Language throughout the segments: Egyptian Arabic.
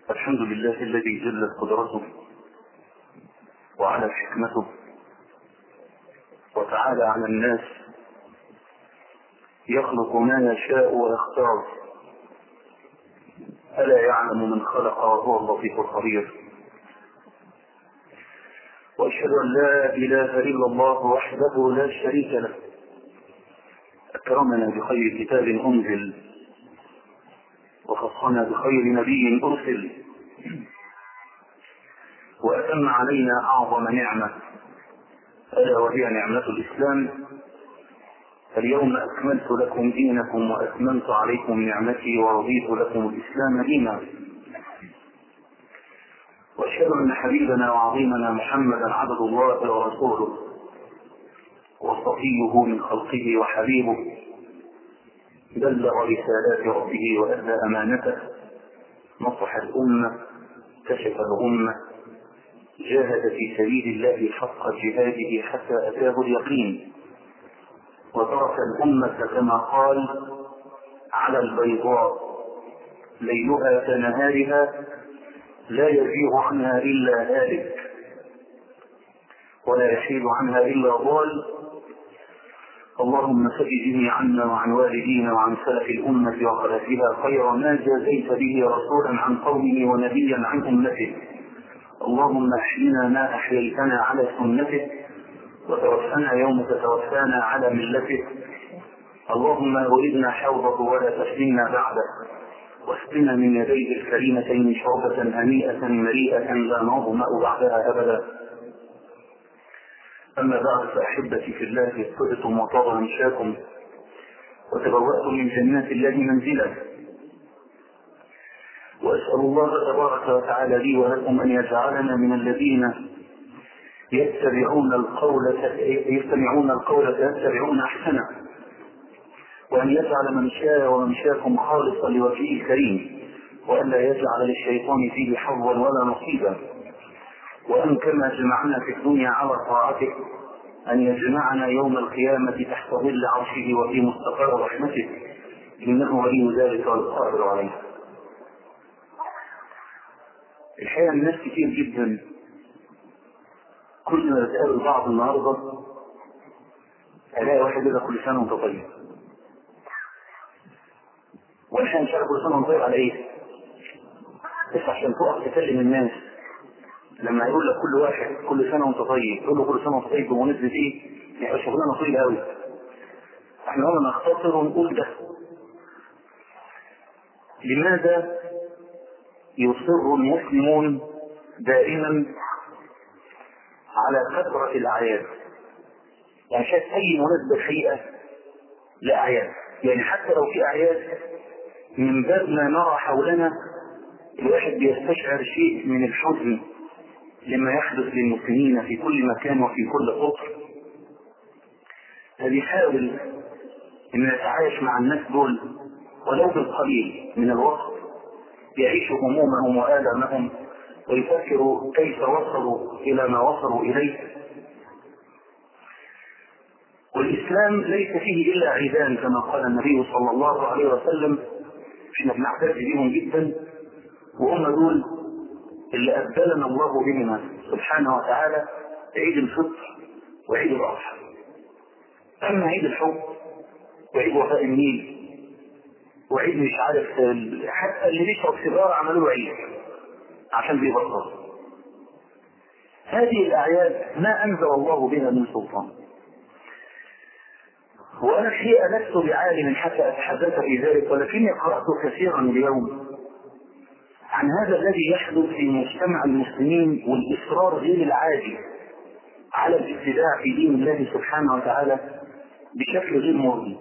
الحمد لله الذي جلت قدرته وعلى حكمته وتعالى على الناس يخلق ما يشاء ويختار ألا يعلم من خلق وهو اللطيف الخبير وأشهد أن لا إله إلا الله وحده لا شريك له أكرمنا بخير كتاب أنزل وخصنا بخير نبي أرسل وأتم علينا أعظم نعمة ألا وهي نعمة الإسلام اليوم أكملت لكم دينكم وأتممت عليكم نعمتي ورضيت لكم الإسلام دينا وأشهد أن حبيبنا وعظيمنا محمدا عبد الله ورسوله وصفيه من خلقه وحبيبه بلغ رسالات ربه وأدى أمانته نصح الأمة كشف الغمة جاهد في سبيل الله حق جهاده حتى أتاه اليقين وترك الأمة كما قال على البيضاء ليلها كنهارها لا يزيغ عنها إلا هالك ولا يحيد عنها إلا ضال اللهم سجدني عنا وعن والدينا وعن سلف الأمة وخلفها خير ما جازيت به رسولا عن قومه ونبيا عن أمته اللهم احينا ما أحييتنا على سنته وتوفنا يوم تتوفانا على ملته اللهم أردنا حوضه ولا تفتنا بعده واسقنا من يديه الكريمتين شربة هنيئة مريئة لا نظمأ بعدها أبدا أما بعد فأحبتي في الله اتقتم وطاب مشاكم وتبوأتم من جنات الله منزلا وأسأل الله تبارك وتعالى لي ولكم أن يجعلنا من الذين يتبعون القول يستمعون القول فيتبعون أحسنه وأن يجعل ممشاي وممشاكم خالصا لوجهه الكريم وأن لا يجعل للشيطان فيه حظا ولا نصيبا وأن كما جمعنا في الدنيا على طاعته أن يجمعنا يوم القيامة تحت ظل عرشه وفي مستقر رحمته إنه ولي ذلك والقادر عليه الحقيقة الناس كتير جدا كل ما بتقابل بعض النهارده الاقي واحد يقول كل سنه وانت طيب واحنا مش عارف كل سنه وانت طيب على ايه؟ بس عشان تقف تكلم الناس لما يقول لك كل واحد كل سنه وانت طيب تقول له كل سنه وانت طيب بمناسبه ايه؟ يعني شغلانه طويله قوي احنا قلنا نختصر ونقول ده لماذا يصر المسلمون دائما على كثرة الأعياد يعني شايف أي مناسبة حقيقة لأعياد يعني حتى لو في أعياد من باب ما نرى حولنا الواحد بيستشعر شيء من الحزن لما يحدث للمسلمين في كل مكان وفي كل قطر فبيحاول أن يتعايش مع الناس دول ولو بالقليل من الوقت يعيش همومهم وآلامهم ويفكروا كيف وصلوا إلى ما وصلوا إليه والإسلام ليس فيه إلا عيدان كما قال النبي صلى الله عليه وسلم احنا بنعتز بهم جدا وهم دول اللي أبدلنا الله بهما سبحانه وتعالى عيد الفطر وعيد الأضحى أما عيد الحب وعيد وفاء النيل وعيد مش عارف حتى اللي بيشرب سيجاره عملوا له عيد عشان بيبطل هذه الأعياد ما أنزل الله بها من سلطان وأنا الحقيقة لست بعالم حتى أتحدث في ذلك ولكني قرأت كثيرا اليوم عن هذا الذي يحدث في مجتمع المسلمين والإصرار غير العادي على الابتداع في دين الله سبحانه وتعالى بشكل غير مرضي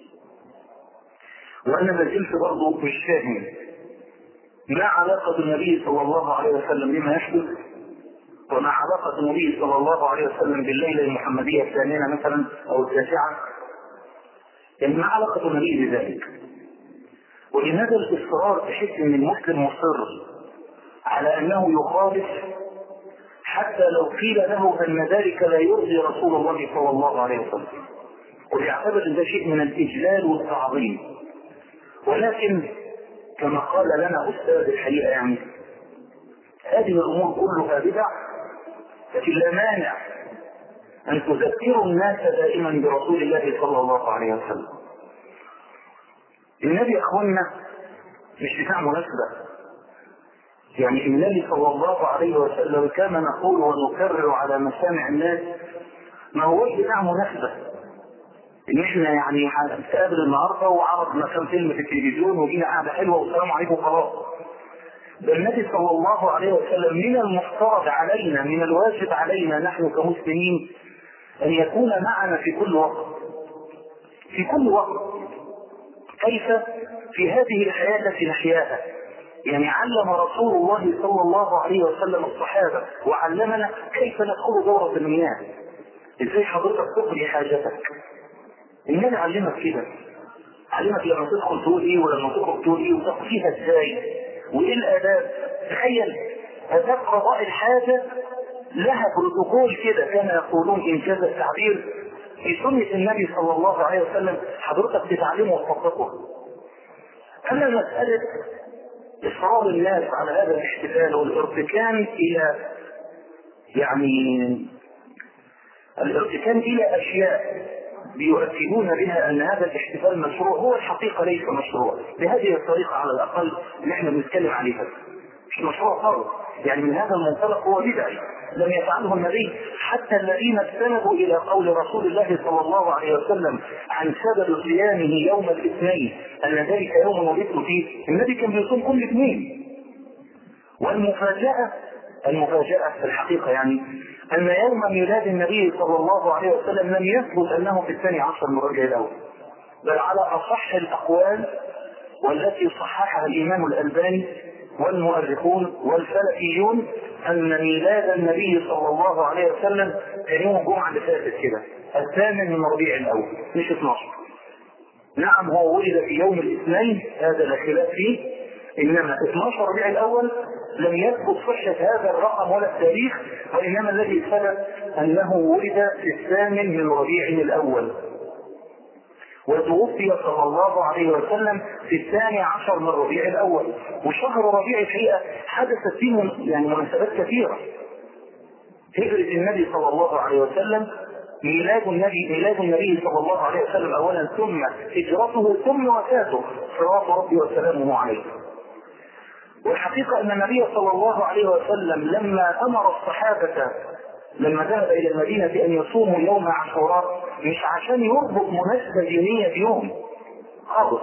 وأنا ما زلت برضه مش فاهم ما علاقة النبي صلى الله عليه وسلم بما يحدث وما علاقة النبي صلى الله عليه وسلم بالليلة المحمدية الثامنة مثلا أو التاسعة يعني ما علاقة النبي بذلك ولماذا الإصرار تحس أن المسلم مصر على أنه يخالف حتى لو قيل له أن ذلك لا يرضي رسول الله صلى الله عليه وسلم ويعتبر ان ده شيء من الإجلال والتعظيم ولكن كما قال لنا أستاذ الحقيقة يعني هذه الامور كلها بدع لكن لا مانع ان تذكروا الناس دائما برسول الله صلى الله عليه وسلم النبي يا اخوانا مش بتاع مناسبه يعني النبي صلى الله عليه وسلم كما نقول ونكرر على مسامع الناس ما هوش بتاع مناسبه ان احنا يعني هنتقابل النهارده وعرض مثلا فيلم في التلفزيون وجينا قاعده حلوه والسلام عليكم خلاص ده النبي صلى الله عليه وسلم من المفترض علينا من الواجب علينا نحن كمسلمين ان يكون معنا في كل وقت في كل وقت كيف في هذه الحياه التي نحياها يعني علم رسول الله صلى الله عليه وسلم الصحابه وعلمنا كيف ندخل دوره المياه ازاي حضرتك تقضي حاجتك النبي علمك كده علمك لما تدخل تقول ايه ولما تخرج تقول ايه وتقضيها ازاي وايه الاداب تخيل اداب قضاء الحاجه لها بروتوكول كده كما يقولون انجاز التعبير في سنه النبي صلى الله عليه وسلم حضرتك تتعلمه وتطبقه اما مساله اصرار الناس على هذا الاحتفال والارتكان الى يعني الارتكان الى اشياء بيؤكدون بها ان هذا الاحتفال مشروع هو الحقيقه ليس مشروع بهذه الطريقه على الاقل اللي احنا بنتكلم عليها مش مشروع خالص يعني من هذا المنطلق هو بدعي لم يفعله النبي حتى الذين استندوا الى قول رسول الله صلى الله عليه وسلم عن سبب صيامه يوم الاثنين ان ذلك يوم ولدت فيه النبي كان بيصوم كل اثنين والمفاجاه المفاجاه في الحقيقه يعني أن يوم ميلاد النبي صلى الله عليه وسلم لم يثبت أنه في الثاني عشر من ربيع الأول بل على أصح الأقوال والتي صححها الإمام الألباني والمؤرخون والفلكيون أن ميلاد النبي صلى الله عليه وسلم كان يوم الجمعة اللي فاتت كده الثامن من ربيع الأول مش 12 نعم هو ولد في يوم الاثنين هذا لا خلاف فيه انما 12 ربيع الاول لم يثبت صحة هذا الرقم ولا التاريخ وإنما الذي ثبت أنه ولد في الثامن من ربيع الأول وتوفي صلى الله عليه وسلم في الثاني عشر من ربيع الأول وشهر ربيع الحقيقة حدثت فيه يعني مناسبات كثيرة هجرة النبي صلى الله عليه وسلم ميلاد النبي ميلاد النبي صلى الله عليه وسلم اولا ثم هجرته ثم وفاته صلوات ربي وسلامه عليه والحقيقة أن النبي صلى الله عليه وسلم لما أمر الصحابة لما ذهب إلى المدينة بأن يصوموا يوم عاشوراء مش عشان يربط مناسبة دينية بيوم خالص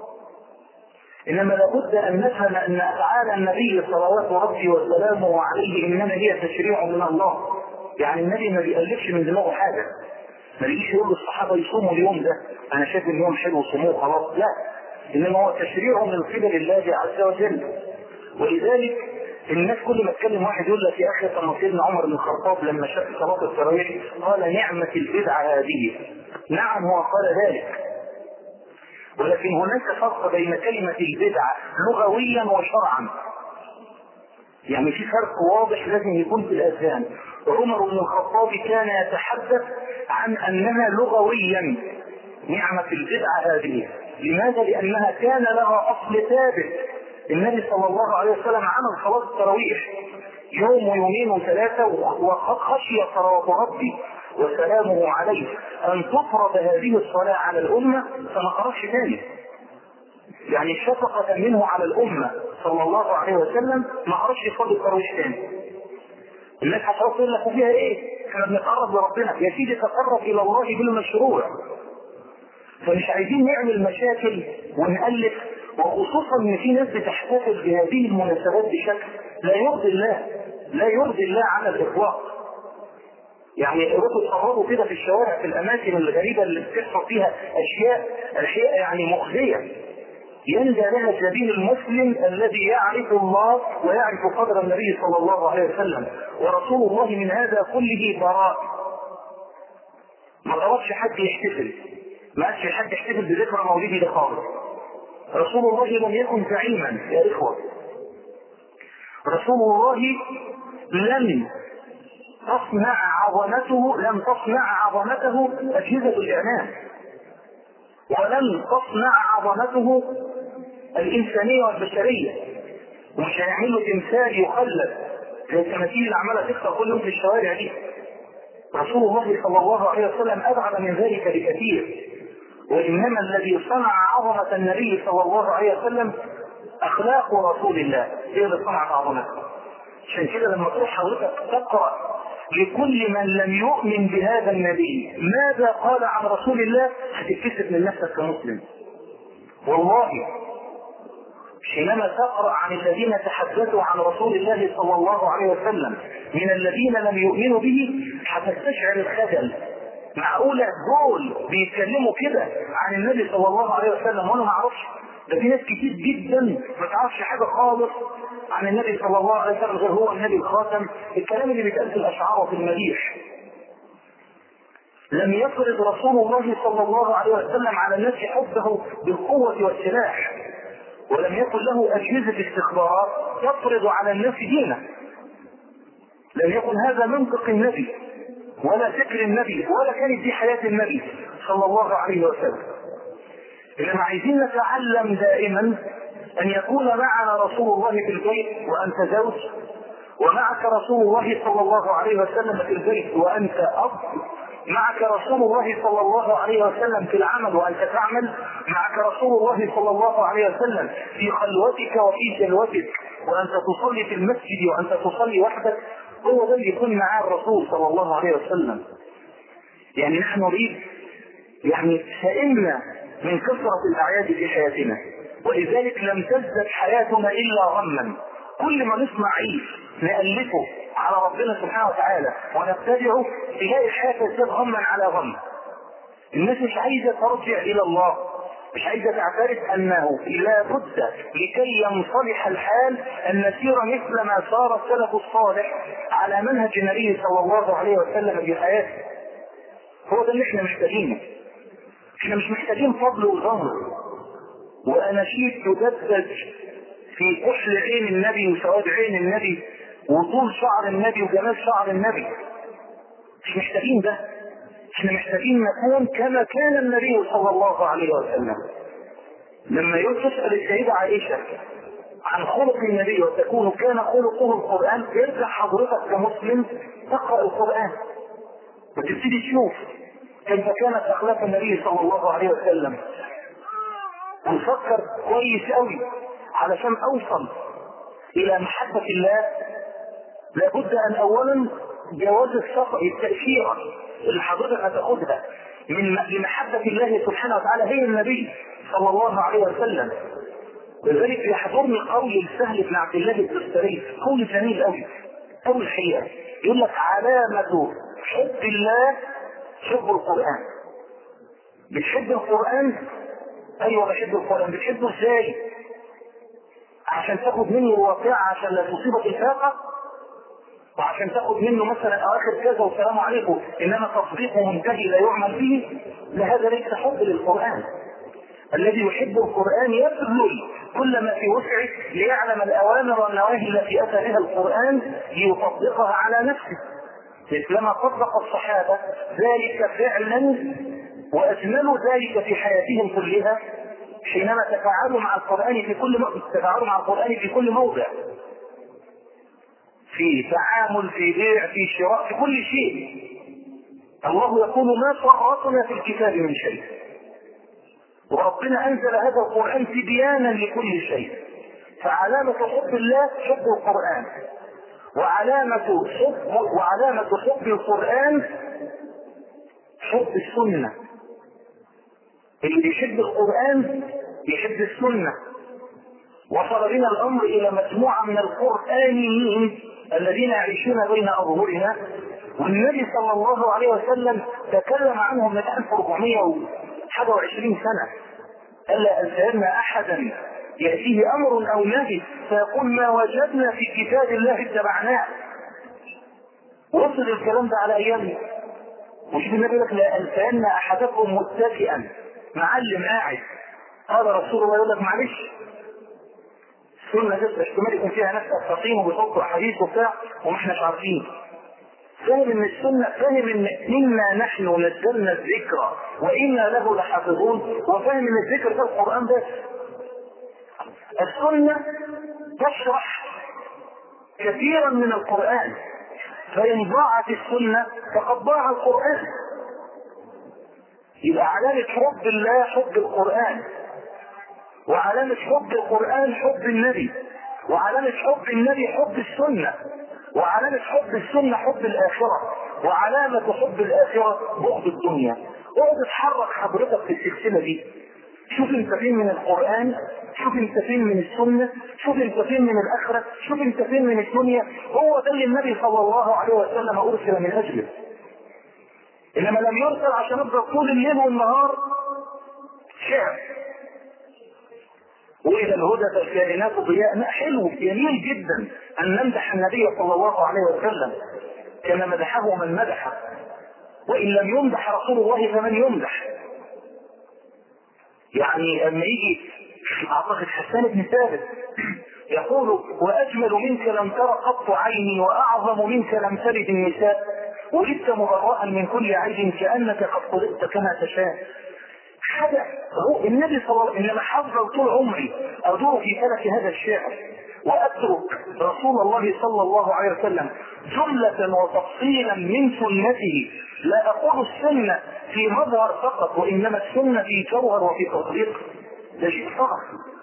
إنما لابد أن نفهم أن أفعال النبي صلوات ربي وسلامه عليه إنما هي تشريع من الله يعني النبي ما بيألفش من دماغه حاجة ما بيجيش يقول للصحابة يصوموا اليوم ده أنا شايف إن يوم حلو صوموه خلاص لا إنما هو تشريع من قبل الله عز وجل ولذلك الناس كل ما اتكلم واحد يقول لك يا اخي طب سيدنا عمر بن الخطاب لما شاف صلاه التراويح قال نعمه البدعه هذه نعم هو قال ذلك ولكن هناك فرق بين كلمه البدعه لغويا وشرعا يعني في فرق واضح لازم يكون في الاذهان عمر بن الخطاب كان يتحدث عن انها لغويا نعمه البدعه هذه لماذا؟ لانها كان لها اصل ثابت النبي صلى الله عليه وسلم عمل صلاة التراويح يوم ويومين وثلاثة وقد خشي صلوات ربي وسلامه عليه أن تفرض هذه الصلاة على الأمة فما خرجش تاني يعني شفقة منه على الأمة صلى الله عليه وسلم ما خرجش يصلي التراويح تاني الناس هتقول تقول لك فيها ايه؟ احنا بنتقرب لربنا يا سيدي تقرب الى الله بالمشروع فمش عايزين نعمل مشاكل ونألف وخصوصا ان في ناس بتحتفل بهذه المناسبات بشكل لا يرضي الله لا يرضي الله على الاطلاق يعني روحوا تصوروا كده في الشوارع في الاماكن الغريبه اللي بتحصل فيها اشياء اشياء يعني مخزيه يندى لها سبيل المسلم الذي يعرف الله ويعرف قدر النبي صلى الله عليه وسلم ورسول الله من هذا كله براء ما طلبش حد يحتفل ما قالش حد يحتفل بذكرى مولده ده خالص رسول الله لم يكن زعيما يا إخوة رسول الله لم تصنع عظمته لم تصنع عظمته أجهزة الإعلام ولم تصنع عظمته الإنسانية والبشرية ومش هيعملوا تمثال يخلد زي التماثيل اللي عماله تكسر كل يوم في الشوارع دي رسول الله صلى الله عليه وسلم ابعد من ذلك بكثير وانما الذي صنع عظمه النبي صلى الله عليه وسلم اخلاق رسول الله هي اللي صنعت عظمته عشان كده لما تروح حضرتك تقرا لكل من لم يؤمن بهذا النبي ماذا قال عن رسول الله هتتكسف من نفسك كمسلم والله حينما تقرا عن الذين تحدثوا عن رسول الله صلى الله عليه وسلم من الذين لم يؤمنوا به هتستشعر الخجل معقولة دول بيتكلموا كده عن النبي صلى الله عليه وسلم وانا ما اعرفش ده في ناس كتير جدا ما تعرفش حاجه خالص عن النبي صلى الله عليه وسلم غير هو النبي الخاتم الكلام اللي بيتقال في الاشعار وفي المديح لم يفرض رسول الله صلى الله عليه وسلم على الناس حبه بالقوة والسلاح ولم يكن له أجهزة استخبارات تفرض على الناس دينه لم يكن هذا منطق النبي ولا فكر النبي ولا كانت دي حياة النبي صلى الله عليه وسلم إنما عايزين نتعلم دائما أن يكون معنا رسول الله في البيت وأنت زوج ومعك رسول الله صلى الله عليه وسلم في البيت وأنت أب معك رسول الله صلى الله عليه وسلم في العمل وأنت تعمل معك رسول الله صلى الله عليه وسلم في خلوتك وفي جلوتك وأنت تصلي في المسجد وأنت تصلي وحدك هو ده اللي يكون معاه الرسول صلى الله عليه وسلم يعني نحن نريد يعني سئمنا من كثرة الأعياد في حياتنا ولذلك لم تزدد حياتنا إلا غما كل ما نسمع عيد نألفه على ربنا سبحانه وتعالى ونتبعه تلاقي الحياة تزداد غما على غم الناس مش عايزة ترجع إلى الله مش عايزة تعترف أنه لا بد لكي ينصلح الحال أن نسير مثل ما صار السلف الصالح على منهج النبي صلى الله عليه وسلم في حياته هو ده اللي احنا محتاجينه احنا مش محتاجين فضل وظهر واناشيد تدبج في كحل عين النبي وسواد عين النبي وطول شعر النبي وجمال شعر النبي مش محتاجين ده احنا محتاجين نكون كما كان النبي صلى الله عليه وسلم لما تسأل السيدة عائشة عن خلق النبي وتكون كان خلقه القرآن ارجع حضرتك كمسلم تقرأ القرآن وتبتدي تشوف كيف كانت اخلاق النبي صلى الله عليه وسلم ونفكر كويس قوي علشان اوصل الى محبة الله لابد ان اولا جواز السفر التأشيرة اللي حضرتك هتاخدها من لمحبة الله سبحانه وتعالى هي النبي صلى الله عليه وسلم لذلك يحضرني قول السهل بن عبد الله الدستري قول جميل قوي قول الحقيقة يقول لك علامة حب الله حب القرآن بتحب القرآن ايوه بحب القرآن بتحبه ازاي عشان تاخد منه الواقعة عشان لا تصيبك الفاقة وعشان تاخد منه مثلا اواخر كذا والسلام عليكم انما تصديقه منتهي لا يعمل به لهذا ليس حب للقرآن الذي يحب القرآن يبذل كل ما في وسعه ليعلم الأوامر والنواهي التي أتى بها القرآن ليطبقها على نفسه مثلما طبق الصحابة ذلك فعلا وأجملوا ذلك في حياتهم كلها حينما تفاعلوا مع القرآن في كل موضع تفاعلوا مع القرآن في كل موضع في تعامل في بيع في شراء في كل شيء الله يقول ما فرطنا في الكتاب من شيء وربنا انزل هذا القران تبيانا لكل شيء فعلامة حب الله حب القرآن وعلامة حب وعلامة حب القرآن حب السنة اللي بيحب القرآن يحب السنة وصل بنا الأمر إلى مجموعة من القرآنيين الذين يعيشون بين أظهرنا والنبي صلى الله عليه وسلم تكلم عنهم من 1420 سنة ألا أن سيدنا أحدا يأتيه أمر أو نهي فيقول ما وجدنا في كتاب الله اتبعناه وصل الكلام ده على أيامنا مش النبي لك لا أنسان أحدكم متكئا معلم قاعد قال رسول الله يقول لك معلش السنة دي احتمال يكون فيها ناس أساطين وبيحطوا أحاديث وبتاع وما احناش عارفين فاهم ان السنة فاهم ان انا نحن نزلنا الذكر وانا له لحافظون وفاهم ان الذكر ده القرآن بس السنة تشرح كثيرا من القرآن فإن ضاعت السنة فقد ضاع القرآن يبقى علامة حب الله حب القرآن وعلامة حب القرآن حب النبي وعلامة حب النبي حب السنة وعلامة حب السنة حب الآخرة وعلامة حب الآخرة بغض الدنيا اقعد اتحرك حضرتك في السلسلة دي شوف انت فين من القرآن شوف انت فين من السنة شوف انت فين من الآخرة شوف انت فين من الدنيا هو ده اللي النبي صلى الله عليه وسلم أرسل من أجله إنما لم يرسل عشان أفضل طول الليل والنهار شعر وإذا الهدى فالكائنات ضياء حلو جميل جدا أن نمدح النبي صلى الله عليه وسلم كما مدحه من مدحه وإن لم يمدح رسول الله فمن يمدح يعني أما يجي أعتقد حسان بن ثابت يقول وأجمل منك لم تر قط عيني وأعظم منك لم تلد النساء ولدت مبرأ من كل عيب كأنك قد خلقت كما تشاء حاجة هو النبي صلى الله عليه وسلم انما حافظ طول عمري ادور في فلك هذا الشعر واترك رسول الله صلى الله عليه وسلم جملة وتفصيلا من سنته لا اقول السنة في مظهر فقط وانما السنة في جوهر وفي تطبيق ده شيء صعب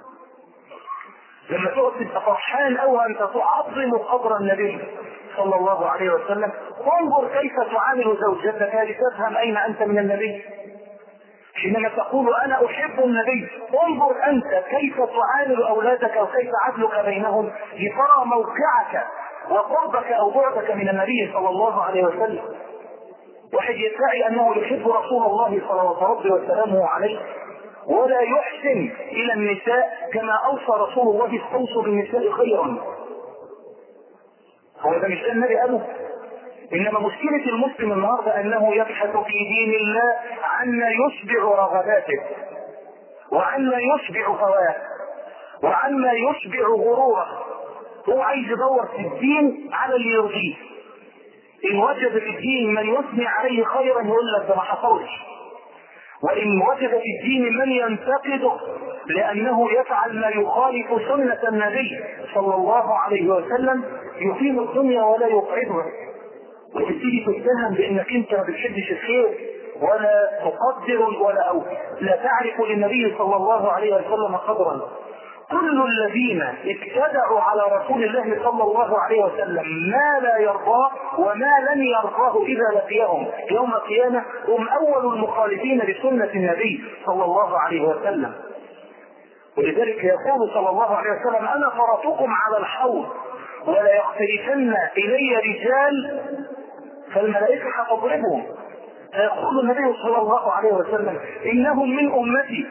لما تقعد تبقى فرحان او انت تعظم قدر النبي صلى الله عليه وسلم انظر كيف تعامل زوجتك لتفهم اين انت من النبي حينما تقول انا احب النبي انظر انت كيف تعامل اولادك وكيف عدلك بينهم لترى موقعك وقربك او بعدك من النبي صلى الله عليه وسلم واحد يدعي انه يحب رسول الله صلى الله عليه وسلم عليه ولا يحسن الى النساء كما اوصى رسول الله استوصوا بالنساء خيرا هو ده مش ده النبي قاله انما مشكلة المسلم النهاردة انه يبحث في دين الله عما يشبع رغباته وعما يشبع هواه وعما يشبع غروره هو عايز يدور في الدين على اللي يرضيه ان وجد في الدين من يثني عليه خيرا يقول لك ده ما حصلش وان وجد في الدين من ينتقده لانه يفعل ما يخالف سنة النبي صلى الله عليه وسلم يقيم الدنيا ولا يقعدها وتبتدي تتهم بانك انت ما بتحبش الخير ولا تقدر ولا او لا تعرف للنبي صلى الله عليه وسلم قدرا كل الذين ابتدعوا على رسول الله صلى الله عليه وسلم ما لا يرضاه وما لن يرضاه اذا لقيهم يوم القيامه هم اول المخالفين لسنه النبي صلى الله عليه وسلم ولذلك يقول صلى الله عليه وسلم انا فرطكم على الحوض ولا يختلفن الي رجال فالملائكه ستضربهم فيقول النبي صلى الله عليه وسلم انهم من امتي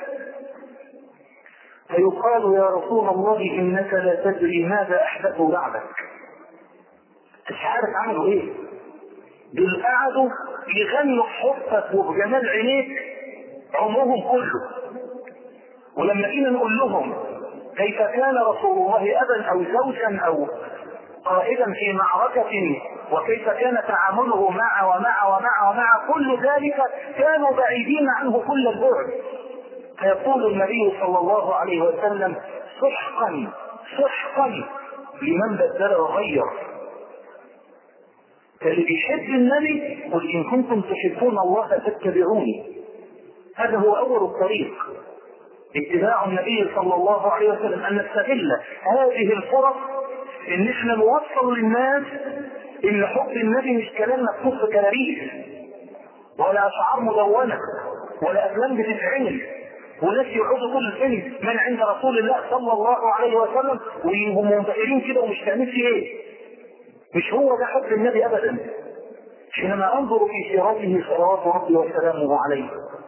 فيقال يا رسول الله انك لا تدري ماذا احدثوا بعدك مش عارف عملوا ايه دول قعدوا يغنوا بحبك وبجمال عينيك عمرهم كله ولما جينا نقول لهم كيف كان رسول الله ابا او زوجا او قائدا في معركة وكيف كان تعامله مع ومع ومع ومع كل ذلك كانوا بعيدين عنه كل البعد فيقول النبي صلى الله عليه وسلم سحقا سحقا لمن بدل وغير فاللي بيحب النبي قل ان كنتم تحبون الله فاتبعوني هذا هو اول الطريق اتباع النبي صلى الله عليه وسلم ان نستغل هذه الفرص ان احنا نوصل للناس ان حب النبي مش كلام مكتوب في كراريس ولا اشعار مدونه ولا افلام بتتعمل وناس يقعدوا طول الفيلم من عند رسول الله صلى الله عليه وسلم ويبقوا منبهرين كده ومش فاهمين في ايه مش هو ده حب النبي ابدا حينما انظر في سيرته صلوات ربي وسلامه عليه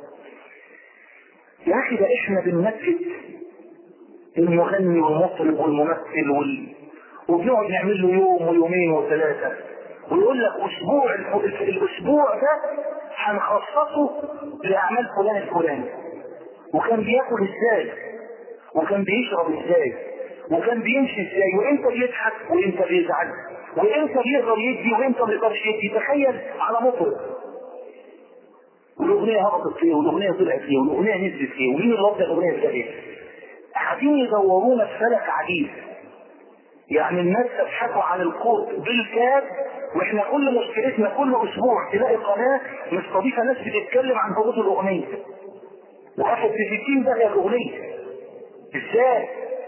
يا اخي ده احنا بنمثل المغني والمطرب والممثل وال... وبنقعد نعمل له يوم ويومين وثلاثه ويقول لك اسبوع الاسبوع ده هنخصصه لاعمال فلان الفلاني وكان بياكل ازاي وكان بيشرب ازاي وكان بيمشي ازاي وامتى بيضحك وامتى بيزعل وامتى بيقدر يدي وامتى ما بيقدرش يدي تخيل على مطرب والاغنيه هبطت فيه والاغنيه طلعت فيه والاغنيه نزلت فيه ومين اللي وضع الاغنيه الثانيه قاعدين يدورونا في فلك عجيب يعني الناس تبحثوا عن القوت بالكاد واحنا كل مشكلتنا كل اسبوع تلاقي قناه مستضيفه ناس بتتكلم عن هبوط الاغنيه واخد في 60 دقيقه الاغنيه ازاي؟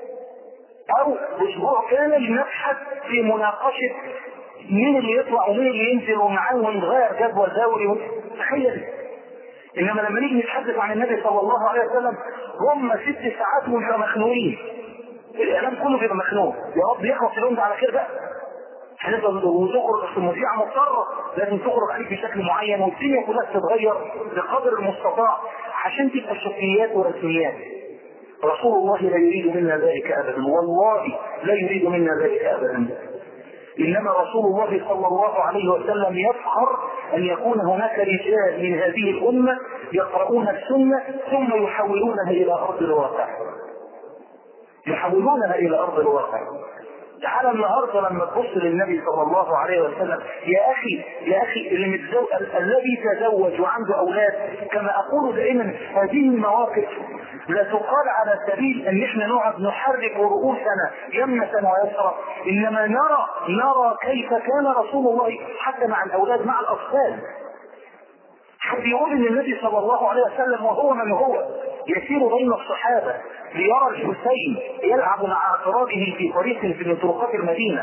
او اسبوع كامل نبحث في مناقشه مين اللي يطلع ومين اللي ينزل ومعاه ونغير جدول دوري تخيل انما لما نيجي نتحدث عن النبي صلى الله عليه وسلم هم ست ساعات وانت مخنوقين الاعلام كله بيبقى مخنوق يا رب يخلص اليوم ده على خير بقى هنفضل وتخرج في المذيعة مضطرة لازم تخرج عليك بشكل معين والدنيا كلها تتغير بقدر المستطاع عشان تبقى شكليات ورسميات رسول الله لا يريد منا ذلك ابدا والله لا يريد منا ذلك ابدا انما رسول الله صلى الله عليه وسلم يفخر ان يكون هناك رجال من هذه الامه يقرؤون السنه ثم يحولونها الى ارض الواقع يحولونها الى ارض الواقع تعالى النهارده لما تبص للنبي صلى الله عليه وسلم يا اخي يا اخي اللي متزوج الذي تزوج وعنده اولاد كما اقول دائما هذه المواقف لا تقال على سبيل ان احنا نقعد نحرك رؤوسنا يمنة ويسرى انما نرى نرى كيف كان رسول الله حتى مع الاولاد مع الاطفال حد يقول ان النبي صلى الله عليه وسلم وهو من هو يسير بين الصحابه ليرى الحسين يلعب مع اعتراضه في طريق من طرقات المدينه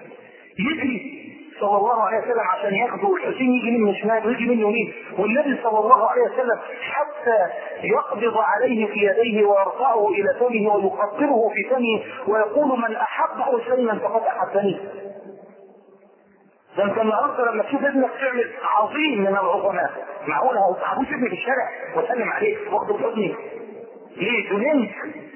يجري صلى الله عليه وسلم عشان ياخده الحسين يجي منه شمال ويجي منه يمين والنبي صلى الله عليه وسلم حتى يقبض عليه في يديه ويرفعه الى فمه ويقطره في فمه ويقول من احب حسينا فقد احبني ده انت النهارده لما تشوف ابنك تعمل عظيم من العظماء معقول هو ابوس ابني في الشارع واسلم عليه واخده في حضني ليه جننت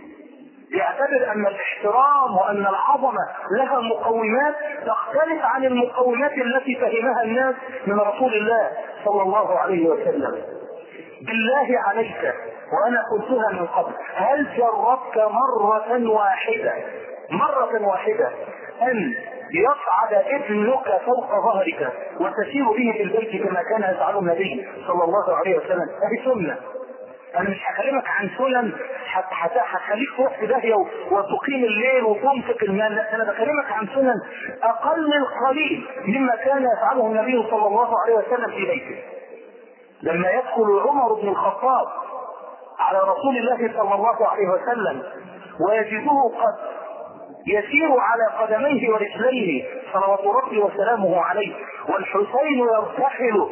يعتبر ان الاحترام وان العظمه لها مقومات تختلف عن المقومات التي فهمها الناس من رسول الله صلى الله عليه وسلم بالله عليك وانا قلتها من قبل هل جربت مره واحده مره واحده ان يصعد ابنك فوق ظهرك وتسير به في البيت كما كان يفعله النبي صلى الله عليه وسلم هذه سنه انا مش هكلمك عن سنن هتخليك تروح في داهيه وتقيم الليل وتنفق المال لا انا بكلمك عن سنن اقل القليل مما كان يفعله النبي صلى الله عليه وسلم في بيته لما يدخل عمر بن الخطاب على رسول الله صلى الله عليه وسلم ويجده قد يسير على قدميه ورجليه صلوات ربي وسلامه عليه والحسين يرتحل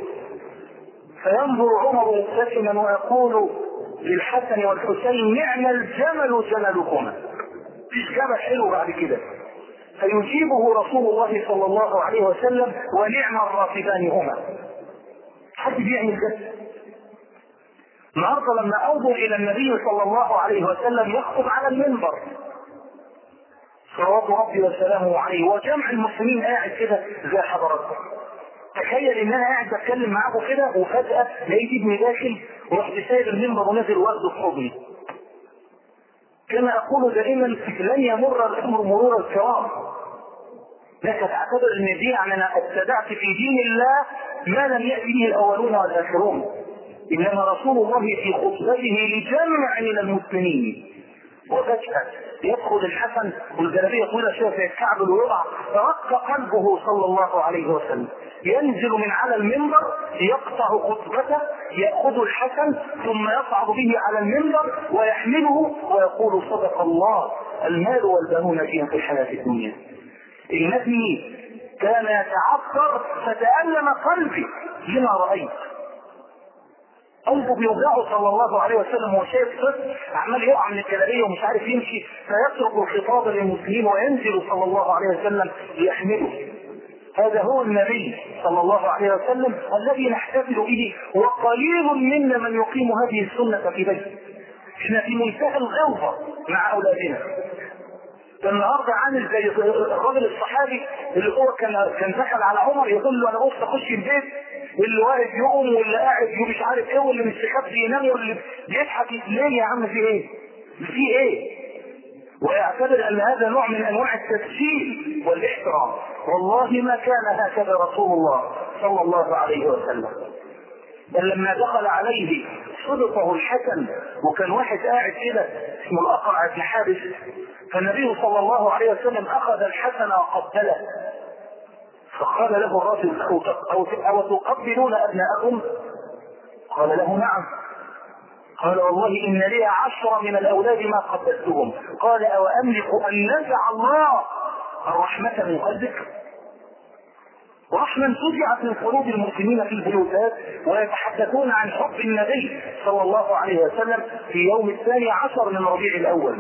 فينظر عمر مبتسما ويقول للحسن والحسين نعم الجمل جملكما مفيش جمل حلو بعد كده فيجيبه رسول الله صلى الله عليه وسلم ونعم الراكبان هما حد بيعمل ده النهارده لما اوضوا الى النبي صلى الله عليه وسلم يخطب على المنبر صلوات ربي وسلامه عليه وجمع المسلمين قاعد كده زي حضراتكم تخيل ان انا قاعد بتكلم معاكم كده وفجاه لقيت ابني داخل ورحت سايب المنبر ونازل واخده في حضني كما اقول دائما لن يمر الامر مرور الكرام لك تعتبر ان دي يعني انا ابتدعت في دين الله ما لم ياتي به الاولون والاخرون انما رسول الله في خطبته لجمع من المسلمين وفجاه يدخل الحسن والجلابيه طويله شويه في الكعب ويقع رق قلبه صلى الله عليه وسلم ينزل من على المنبر يقطع خطبته ياخذ الحسن ثم يصعد به على المنبر ويحمله ويقول صدق الله المال والبنون فيها في الحياه الدنيا النبي كان يتعثر فتألم قلبي لما رأيت قلبه بيوجعه صلى الله عليه وسلم وهو شايف طفل عمال يقع من الجلابيه ومش عارف يمشي فيترك الخطاب للمسلمين وينزل صلى الله عليه وسلم ليحمله هذا هو النبي صلى الله عليه وسلم الذي نحتفل به وقليل منا من يقيم هذه السنه في بيته احنا في منتهى الغلظه مع اولادنا النهارده عامل زي الراجل الصحابي اللي هو كان كان دخل على عمر يقول له انا بص اخش البيت واللي واقف يقوم واللي قاعد مش عارف ايه واللي مستخبي ينام واللي بيضحك ليه يا عم في ايه؟ في ايه؟ ويعتبر ان هذا نوع من انواع التسجيل والاحترام والله ما كان هكذا رسول الله صلى الله عليه وسلم بل لما دخل عليه صدقه الحسن وكان واحد قاعد كده اسمه الاقرع بن حابس فالنبي صلى الله عليه وسلم اخذ الحسن وقبله فقال له الرجل او او او تقبلون ابناءكم قال له نعم قال والله ان لي عشرة من الاولاد ما قبلتهم قال او املك ان نزع الله الرحمة من قلبك رحمة انتزعت من قلوب المسلمين في البيوتات ويتحدثون عن حب النبي صلى الله عليه وسلم في يوم الثاني عشر من ربيع الاول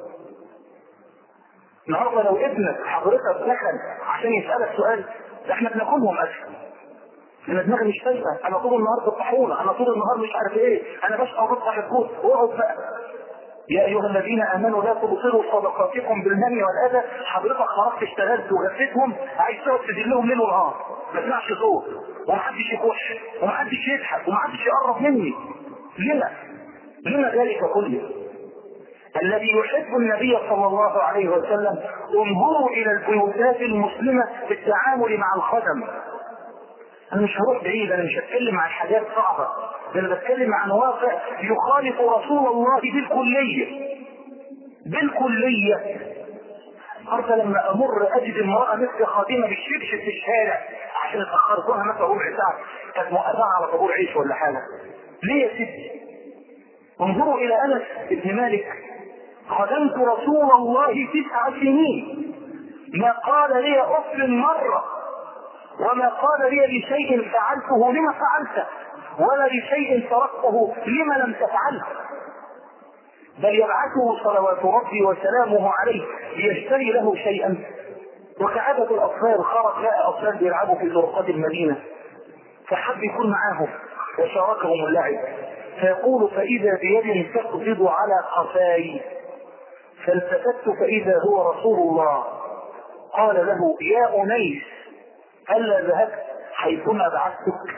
النهارده لو ابنك حضرتك دخل عشان يسالك سؤال ده احنا بناكلهم اكل انا دماغي مش فايقه انا طول النهار في الطاحونه انا طول النهار مش عارف ايه انا بشقى وبطلع الكوت واقعد بقى يا ايها الذين امنوا لا تبطلوا صدقاتكم بالمن والاذى حضرتك خرجت اشتغلت وغفيتهم عايز تقعد تدلهم ليل ونهار ما تسمعش صوت ومحدش يخش ومحدش يضحك ومحدش يقرب مني لما؟ لما ذلك كله؟ الذي يحب النبي صلى الله عليه وسلم انظروا الى البيوتات المسلمه في التعامل مع الخدم انا مش هروح بعيد انا مش هتكلم عن حاجات صعبه ده انا بتكلم عن واقع يخالف رسول الله بالكليه بالكليه عارفه لما امر اجد امراه مثل خادمه بالشبشب في الشارع عشان اتاخرتها مثلا ربع ساعه كانت موقفه على طابور عيش ولا حاجه ليه يا ستي؟ انظروا الى انس بن مالك خدمت رسول الله تسع سنين ما قال لي اف مره وما قال لي لشيء فعلته لما فعلته ولا لشيء تركته لما لم تفعله بل يبعثه صلوات ربي وسلامه عليه ليشتري له شيئا وكعادة الأطفال خرج لقى أطفال بيلعبوا في طرقات المدينة فحب يكون معاهم وشاركهم اللعب فيقول فإذا بيد تقبض على قفاي فالتفت فإذا هو رسول الله قال له يا أنيس هلا ذهبت حيثما بعثتك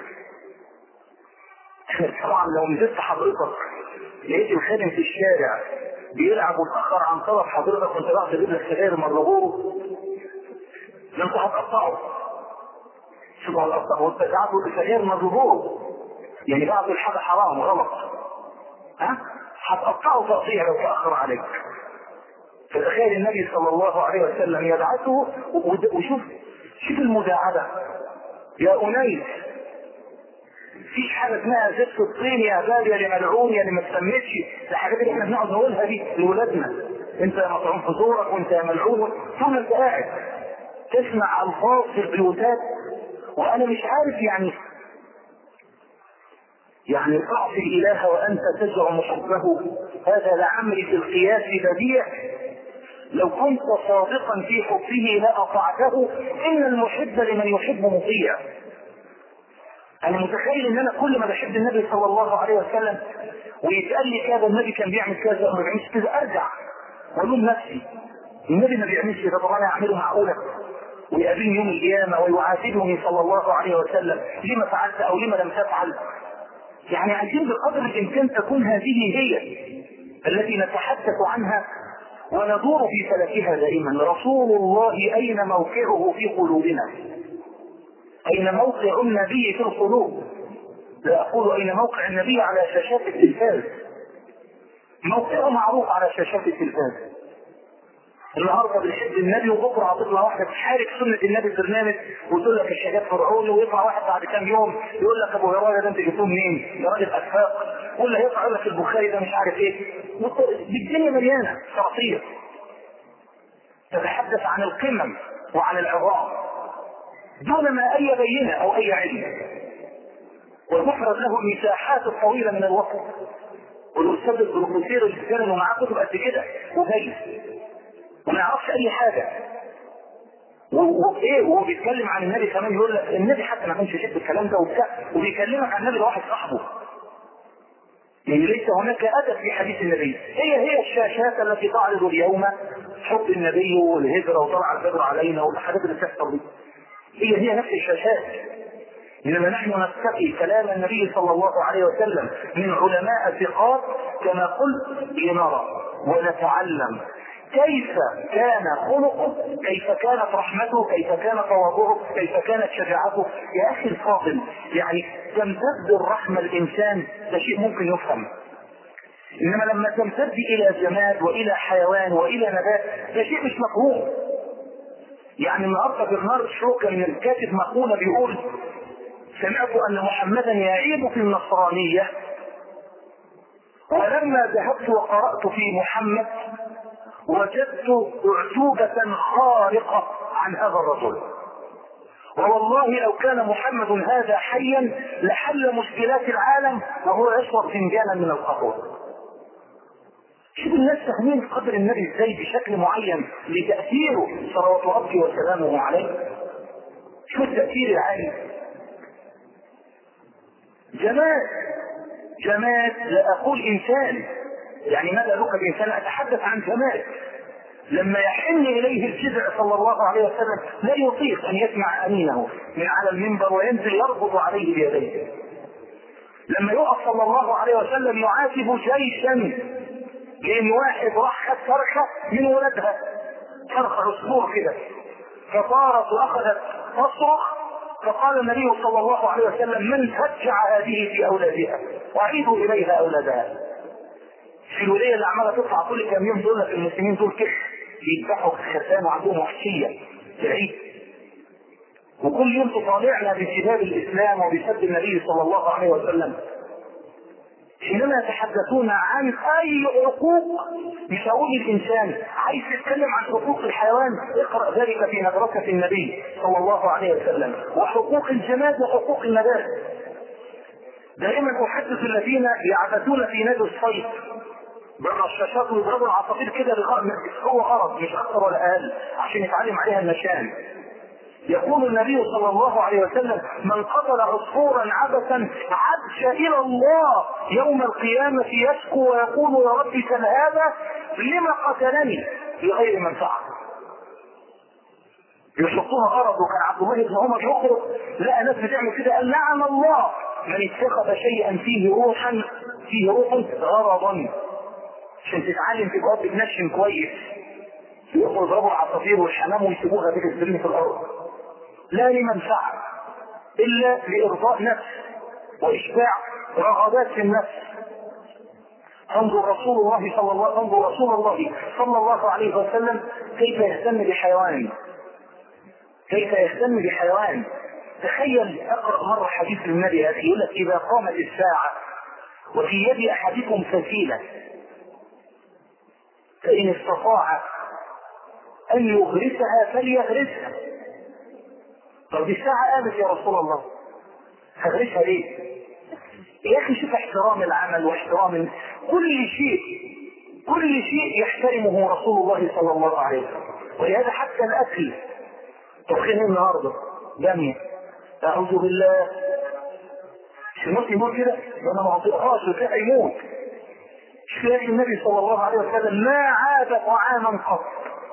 طبعا لو نزلت حضرتك لقيت الخادم في الشارع بيلعب وتأخر عن طلب حضرتك وانت رايح تجيب لك سجاير من ربوه ده انت هتقطعه شوف هتقطعه وانت قاعد سجاير من ربوه يعني بعض الحاجة حرام غلط ها هتقطعه تقطيع لو تأخر عليك فتخيل النبي صلى الله عليه وسلم يبعثه وشوف شوف المداعبة يا أنيس مفيش حاجة اسمها زفت الطين يا باب يا ملعون يا ما تسميتش الحاجات اللي احنا بنقعد نقولها دي لولادنا انت يا مطعوم في زورك وانت يا ملعون طول انت قاعد تسمع الفاظ في البيوتات وانا مش عارف يعني يعني تعصي الاله وانت تزعم حبه هذا لعمري في القياس بديع لو كنت صادقا في حبه لاطعته ان المحب لمن يحب مطيع انا متخيل ان انا كل ما بحب النبي صلى الله عليه وسلم ويتقال لي كذا النبي كان بيعمل كذا وما بيعملش كذا ارجع والوم نفسي النبي ما بيعملش كذا طب انا اعمله معقوله ويقابلني يوم القيامه ويعاتبني صلى الله عليه وسلم لما فعلت او لما لم تفعل يعني عايزين بقدر الامكان تكون هذه هي التي نتحدث عنها وندور في فلكها دائما رسول الله اين موقعه في قلوبنا اين موقع النبي في القلوب لا اقول اين موقع النبي على شاشات التلفاز موقعه معروف على شاشات التلفاز النهارده بنحب النبي وبكره هتطلع واحده تحارب سنه النبي في برنامج وتقول لك الشهادات فرعوني ويطلع واحد بعد كام يوم يقول لك ابو هريره ده انت جبتوه منين؟ يا راجل افاق واللي هيطلع يقول لك البخاري ده مش عارف ايه الدنيا مليانه تعطير تتحدث عن القمم وعن العظام دون ما اي بينه او اي علم وتفرض له المساحات الطويله من الوقت والاستاذ البروفيسور اللي كان انه معاه كتب قد كده وجاي وما يعرفش اي حاجه وايه وهو بيتكلم عن النبي كمان يقول لك النبي حتى ما كانش يحب الكلام ده وبتاع وبيكلمك عن النبي لواحد صاحبه يعني ليس هناك ادب في حديث النبي هي هي الشاشات التي تعرض اليوم حب النبي والهجره وطلع البدر علينا والحاجات اللي بتحصل دي هي هي نفس الشاشات انما نحن نتقي كلام النبي صلى الله عليه وسلم من علماء ثقات كما قلت لنرى ونتعلم كيف كان خلقه كيف كانت رحمته كيف كان تواضعه كيف كانت شجاعته يا اخي الفاضل يعني تمتد الرحمه الانسان ده شيء ممكن يفهم انما لما تمتد الى جماد والى حيوان والى نبات ده شيء مش مفهوم يعني النهارده برنارد شو كان الكاتب مقوله بيقول سمعت ان محمدا يعيب في النصرانيه ولما ذهبت وقرات في محمد وجدت اعجوبه خارقه عن هذا الرجل ووالله لو كان محمد هذا حيا لحل مشكلات العالم وهو يشرب فنجانا من القهوه شوف الناس فاهمين قدر النبي ازاي بشكل معين لتاثيره صلوات ربي وسلامه عليه شوف التاثير العالي جماد جماد لا اقول انسان يعني ماذا لك الانسان اتحدث عن جماد لما يحن اليه الجذع صلى الله عليه وسلم لا يطيق ان يسمع امينه من على المنبر وينزل يربط عليه بيديه لما يقف صلى الله عليه وسلم يعاتب جيشا لان واحد راح خد فرخه من ولدها فرخه عصفور كده فطارت واخذت تصرخ فقال النبي صلى الله عليه وسلم من فجع هذه في اولادها واعيدوا اليها اولادها في الوليه اللي عماله تطلع كل كام يوم دول في المسلمين دول كده بيذبحوا خرفان وعندهم وحشيه في العيد وكل يوم تطالعنا بسباب الاسلام وبسب النبي صلى الله عليه وسلم حينما يتحدثون عن اي حقوق مش هقول الانسان عايز تتكلم عن حقوق الحيوان اقرا ذلك في مدرسه النبي صلى الله عليه وسلم وحقوق الجماد وحقوق النبات دائما احدث الذين يعبثون في نادي الصيد بالرشاشات ويضربوا العصافير كده هو غرض مش اكثر ولا اقل عشان يتعلم عليها النشان يقول النبي صلى الله عليه وسلم من قتل عصفورا عبثا عبش الى الله يوم القيامة يشكو ويقول يا ربي كان هذا لما قتلني بغير منفعة يشقوها غرض وكان عبد الله بن عمر يخرج لقى ناس بتعمل كده قال لعن الله من اتخذ شيئا فيه روحا فيه روح غرضا عشان تتعلم تبقى بتنشن كويس يقوموا يضربوا العصافير والحمام ويسيبوها بتترمي في الارض لا لمنفعة إلا لإرضاء نفس وإشباع رغبات في النفس انظر رسول الله صلى الله انظر رسول الله صلى الله عليه وسلم كيف يهتم بحيوان كيف يهتم بحيوان تخيل اقرا مره حديث النبي يا اخي يقول لك اذا قامت الساعه وفي يد احدكم فسيله فان استطاع ان يغرسها فليغرسها طب دي الساعة قامت يا رسول الله هغرسها ليه؟ يا أخي شوف احترام العمل واحترام كل شيء كل شيء يحترمه رسول الله صلى الله عليه وسلم ولهذا حتى الأكل طبخين النهارده بامية أعوذ بالله مش المسلم يقول كده أنا ما أطيقهاش وفيها يموت مش النبي صلى الله عليه وسلم ما عاد طعاما قط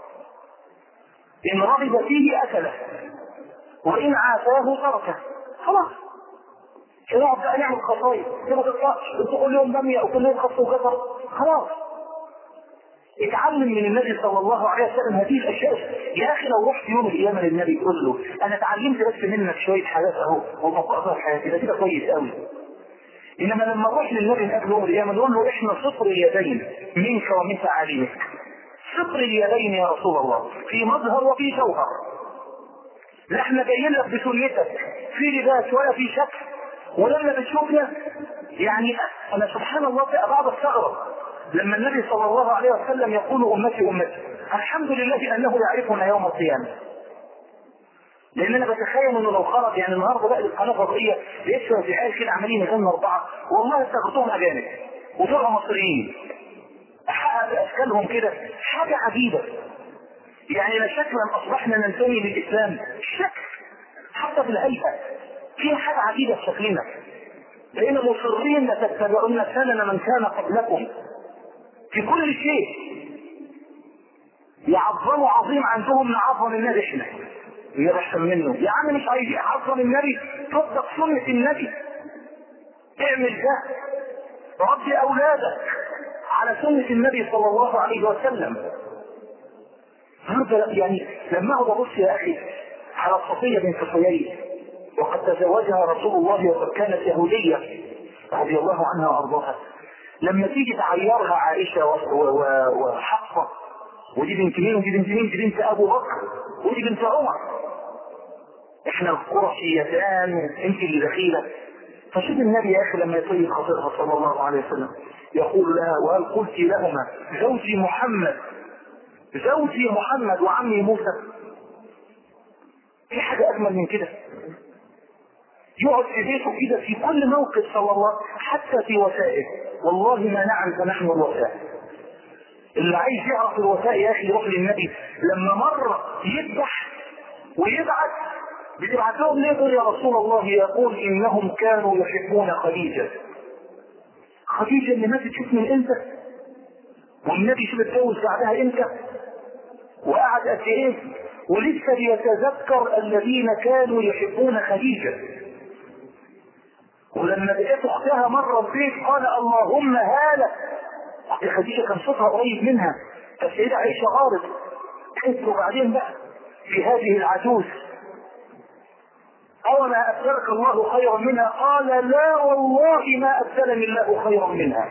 إن رغب فيه أكله وإن عافاه تركه خلاص نقعد بقى نعمل خصايص دي ما تطلعش انتوا كل يوم بامية وكل يوم خص وجزر خلاص اتعلم من النبي صلى الله عليه وسلم هذه الاشياء يا اخي لو رحت يوم القيامه للنبي تقول له انا اتعلمت بس منك شويه حاجات اهو وطبقتها في حياتي ده كده كويس قوي انما لما نروح للنبي من قبل يوم القيامه نقول له احنا صفر اليدين منك ومن تعاليمك صفر اليدين يا رسول الله في مظهر وفي جوهر لا احنا جايين لك بسنتك في لباس ولا في شكل ولما بتشوفنا يعني انا سبحان الله بعض استغرب لما النبي صلى الله عليه وسلم يقول امتي امتي الحمد لله انه يعرفنا يوم القيامه لان انا بتخيل انه لو خرج يعني النهارده بقى القناه الفضائيه لسه في عيال كده عمالين يغنوا اربعه والله استغربتهم اجانب ودول مصريين اشكالهم كده حاجه عجيبه يعني لا شك ان اصبحنا ننتمي للاسلام شك حتى في الهيئه في حاجه عجيبه في شكلنا بقينا مصرين لتتبعون سنن من كان قبلكم في كل شيء يعظموا عظيم عندهم نعظم النبي احنا يرحم منه يا عم مش عايز يعظم النبي طبق سنة النبي اعمل ده ربي اولادك على سنة النبي صلى الله عليه وسلم هذا يعني لما اقعد ابص يا اخي على صفية بنت حيي وقد تزوجها رسول الله وقد كانت يهودية رضي الله عنها وارضاها لما تيجي تعيرها عائشه وحفصه ودي بنت مين ودي بنت مين دي بنت ابو بكر ودي بنت عمر احنا القرشيتان انت اللي دخيله فشوف النبي يا اخي لما يطيب خطيرها صلى الله عليه وسلم يقول لها وهل قلت لهما زوجي محمد زوجي محمد وعمي موسى في حاجة أجمل من كده يقعد في بيته كده في كل موقف صلى الله حتى في وسائل والله ما نعرف نحن الوسائل اللي عايز يعرف الوفاء يا اخي يروح للنبي لما مرة يذبح ويبعث بتبعت لهم ليه يقول يا رسول الله يقول انهم كانوا يحبون خديجة خديجة اللي ماتت شوف من امتى والنبي شوف اتجوز بعدها امتى وقعد قد ايه ولسه بيتذكر الذين كانوا يحبون خديجة ولما لقيت اختها مرة البيت قال اللهم هالة اخت خديجة كان صوتها قريب منها فالسيدة عائشة غارت قلت وبعدين بقى في هذه العجوز أو ما أبدلك الله خيرا منها قال لا والله ما أبدلني الله خيرا منها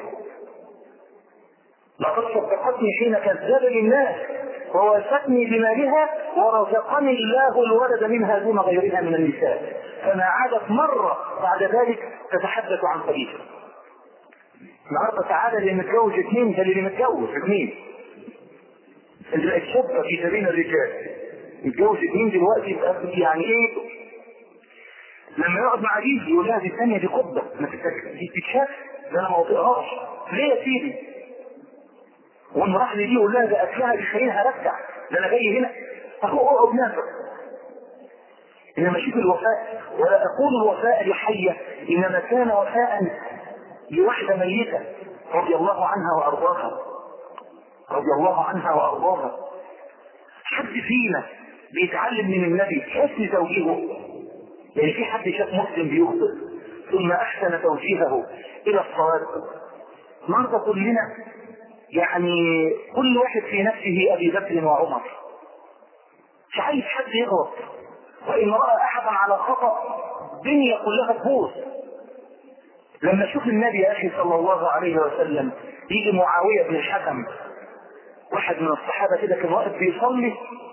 لقد صدقتني حين كذبني الناس ووثقني بمالها ورزقني الله الولد منها دون غيرها من النساء فما عادت مرة بعد ذلك تتحدث عن خديجة النهارده تعالى اللي متجوز اثنين ده اللي متجوز اثنين انت بقت شابة في سبيل الرجال متجوز اثنين دلوقتي يبقى يعني ايه لما يقعد مع دي يقول لها دي الثانية دي قبة ما دي تتشاف ده انا ما بطيقهاش ليه يا سيدي وان راح لي دي يقول لها ده اكلها بيخليها رجع ده انا جاي هنا اهو اقعد نافع انما شوف الوفاء ولا اقول الوفاء لحية انما كان وفاء لوحدة ميتة رضي الله عنها وارضاها رضي الله عنها وارضاها حد فينا بيتعلم من النبي حسن توجيهه يعني في حد شاف مسلم بيخطئ ثم احسن توجيهه الى الصواب النهارده كلنا يعني كل واحد في نفسه ابي بكر وعمر مش عايز حد يغلط وان راى احدا على خطا الدنيا كلها تبوظ لما اشوف النبي يا اخي صلى الله عليه وسلم يجي معاويه بن الحكم واحد من الصحابه كده كان واقف بيصلي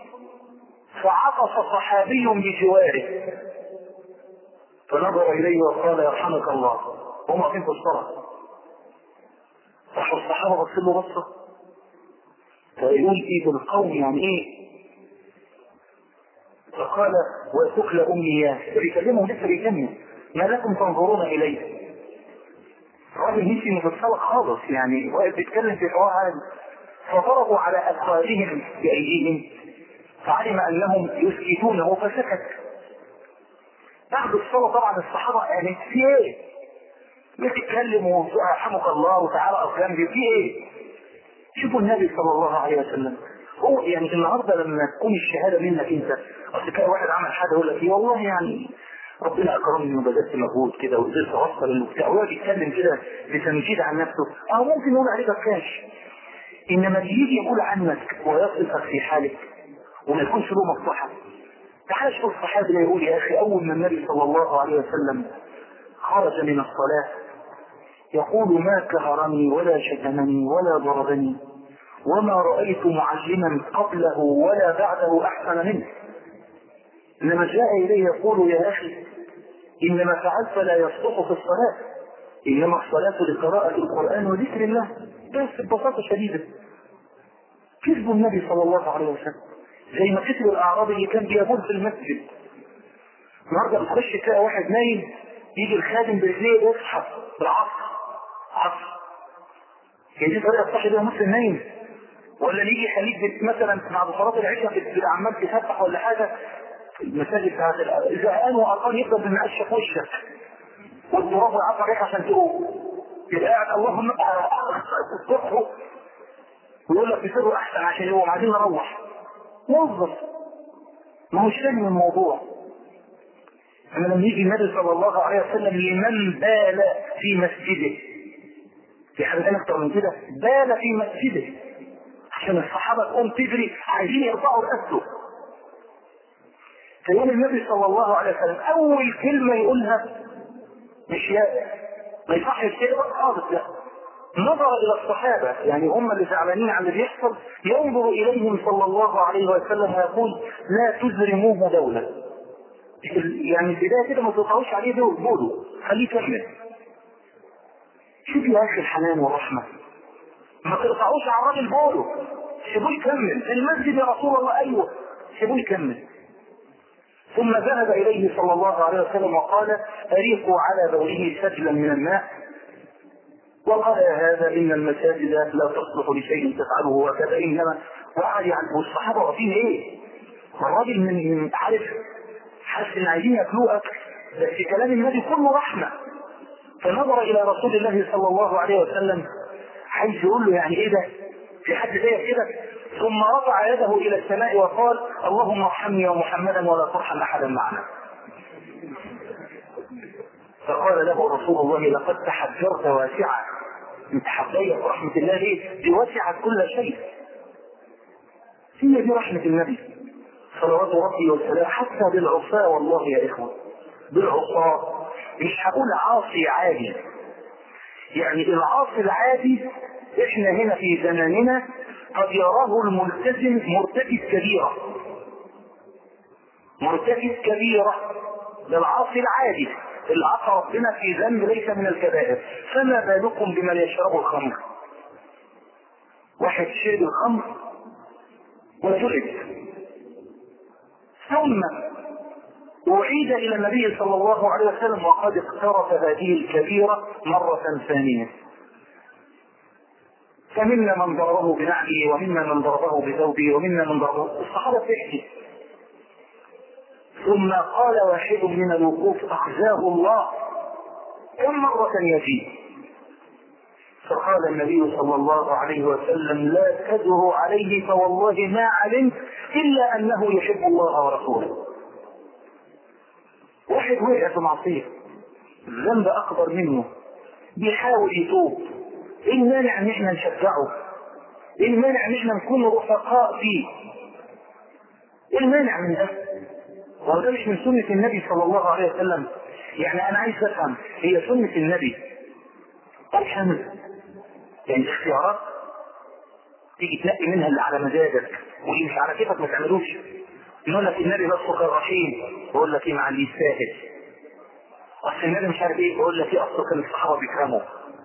فعطس صحابي بجواره فنظر اليه وقال يرحمك الله هم واقفين في الصلاه راحوا الصحابه بصوا له بصه فيقول ايه بالقوم يعني ايه فقال وثقل امي يا بيكلمهم لسه بيكلموا ما لكم تنظرون اليه الراجل مشي من الصلاة خالص يعني واقف بيتكلم في حوار عادي فضربوا على أفخاذهم بأيديهم فعلم أنهم يسكتونه فسكت بعد الصلاة طبعا الصحابة قالت في ايه؟ بتتكلم ويرحمك الله وتعالى أفلام دي في ايه؟ شوفوا النبي صلى الله عليه وسلم هو يعني النهارده لما تكون الشهاده منك انت اصل كان واحد عمل حاجه يقول لك ايه والله يعني ربنا اكرمني وبذلت مجهود كده وقدرت اوصل المبتاع وهو بيتكلم كده بتمجيد عن نفسه اه ممكن يقول عليك بكاش انما اللي يجي يقول عنك ويصفك في حالك وما يكونش له مصلحه تعال شوف الصحابي ده يقول يا اخي اول ما النبي صلى الله عليه وسلم خرج من الصلاه يقول ما كهرني ولا شتمني ولا ضربني وما رأيت معلما قبله ولا بعده أحسن منه إنما جاء إليه يقول يا أخي إنما فعلت لا يصلح في الصلاة إنما الصلاة لقراءة القرآن وذكر الله بس ببساطة شديدة كذب النبي صلى الله عليه وسلم زي ما كتب الأعرابي اللي كان بيمر في المسجد النهارده بتخش تلاقي واحد نايم يجي الخادم برجليه يصحى بالعصر عصر هي دي طريقة صح بيها مسلم نايم ولا يجي يخليك مثلا بعد صلاة العشاء بتبقى عمال تسبح ولا حاجة المساجد بتاعت زهقان وقرقان يفضل بالمقشه في وشك والتراب والعصا عليك عشان تقوم يبقى قاعد اللهم الصبح ويقول لك بسره احسن عشان يقوم عايزين نروح موظف ما هوش فاهم الموضوع اما لما يجي النبي صلى الله عليه وسلم لمن بال في مسجده في حاجه اكتر من كده بال في مسجده عشان الصحابه تقوم تجري عايزين يرفعوا راسه فيقول النبي صلى الله عليه وسلم اول كلمه يقولها مش يا ما يصحش كده خالص لا نظر الى الصحابه يعني هم اللي زعلانين على اللي بيحصل ينظر اليهم صلى الله عليه وسلم ويقول لا تزرموه دوله يعني البدايه كده ما تقطعوش عليه دول بوله خليه يكمل شوف يا اخي الحنان والرحمه ما تقطعوش على الراجل بوله سيبوه يكمل المسجد يا رسول الله ايوه سيبوه يكمل ثم ذهب اليه صلى الله عليه وسلم وقال اريقوا على بوله سجلا من الماء وقال يا هذا ان المساجد لا تصلح لشيء تفعله وكذا انما وقعد يعني والصحابه واقفين ايه؟ الراجل من من عارف حاسس ان عايزين ياكلوه اكل بس كلام النبي كله رحمه فنظر الى رسول الله صلى الله عليه وسلم عايز يقول له يعني ايه ده؟ في حد زيك كده ثم رفع يده الى السماء وقال اللهم ارحمني ومحمدا ولا ترحم احدا معنا فقال له رسول الله لقد تحجرت واسعا انت حباية رحمة الله ليه؟ دي وسعت كل شيء هي دي رحمة النبي صلوات ربي وسلامه حتى بالعصاة والله يا إخوة بالعصاة مش هقول عاصي عادي يعني العاصي العادي احنا هنا في زماننا قد يراه الملتزم مرتكب كبيرة مرتكب كبيرة للعاصي العادي اللي عصى ربنا في ذنب ليس من الكبائر فما بالكم بمن يشرب الخمر واحد شرب الخمر وجلد ثم أعيد إلى النبي صلى الله عليه وسلم وقد اقترف هذه الكبيرة مرة ثانية فمنا من ضربه بنعله ومنا من ضربه بثوبه ومنا من ضربه الصحابة تحكي ثم قال واحد من الوقوف أخزاه الله كم مرة يجيب فقال النبي صلى الله عليه وسلم لا تدر عليه فوالله ما علمت إلا أنه يحب الله ورسوله واحد وقع في معصية ذنب أكبر منه بيحاول يتوب ايه المانع ان احنا نشجعه ايه المانع ان احنا نكون رفقاء فيه ايه المانع من ده هو ده مش من سنة النبي صلى الله عليه وسلم يعني انا عايز افهم هي سنة النبي الحمد يعني اختيارات تيجي تنقي منها اللي على مزاجك واللي مش على كيفك ما تعملوش يقول لك النبي بس كان رحيم يقول لك ايه مع اللي يستاهل اصل النبي مش عارف ايه يقول لك ايه اصل كان الصحابه بيكرموا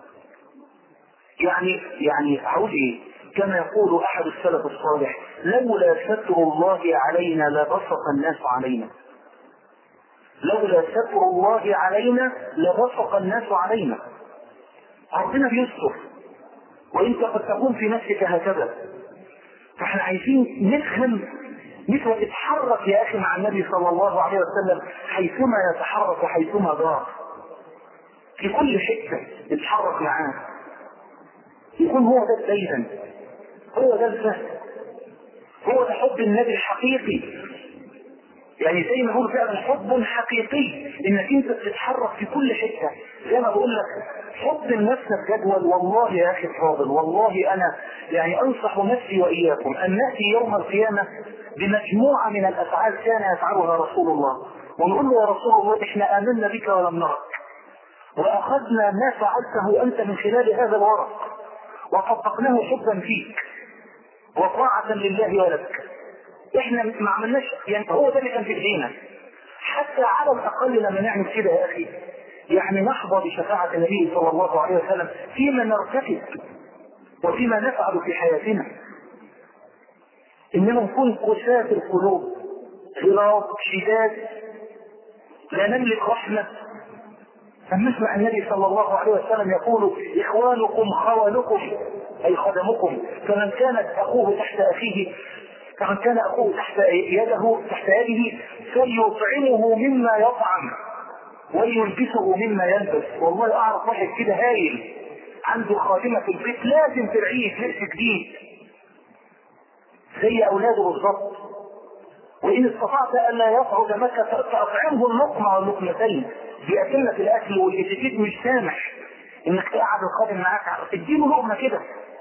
يعني يعني اقول ايه كما يقول احد السلف الصالح لولا ستر الله علينا لبصق الناس علينا لولا ستر الله علينا لبصق الناس علينا ربنا بيستر وانت قد تكون في نفسك هكذا فاحنا عايزين نفهم مثل اتحرك يا اخي مع النبي صلى الله عليه وسلم حيثما يتحرك وحيثما دار في كل حته اتحرك معاه يكون هو ده الديدن هو ده الفهم هو ده حب النبي الحقيقي يعني زي ما بقول فعلا حب حقيقي انك انت بتتحرك في كل حته زي ما بقول لك حط لنفسك جدول والله يا اخي الفاضل والله انا يعني انصح نفسي واياكم ان ناتي يوم القيامه بمجموعه من الافعال كان يفعلها رسول الله ونقول له يا رسول الله احنا امنا بك ولم نرك واخذنا ما فعلته انت من خلال هذا الورق وطبقناه حبا فيك وطاعة لله ولك احنا ما عملناش يعني هو ده اللي كان في ايدينا حتى على الاقل لما نعمل كده يا اخي يعني نحظى بشفاعة النبي صلى الله عليه وسلم فيما نرتكب وفيما نفعل في حياتنا اننا نكون قساة القلوب غلاظ شداد لا نملك رحمة فنسمع النبي صلى الله عليه وسلم يقول اخوانكم خولكم اي خدمكم فمن كانت اخوه تحت اخيه فمن كان اخوه تحت يده تحت يده فليطعمه مما يطعم وليلبسه مما يلبس والله اعرف واحد كده هايل عنده خادمه في البيت لازم ترعيه لبس جديد زي اولاده بالظبط وان استطعت الا يصعد مكه فاطعمه اللقمه واللقمتين بيأكلنا في الاكل والاتيكيت مش سامح انك تقعد الخادم معاك اديله لقمه كده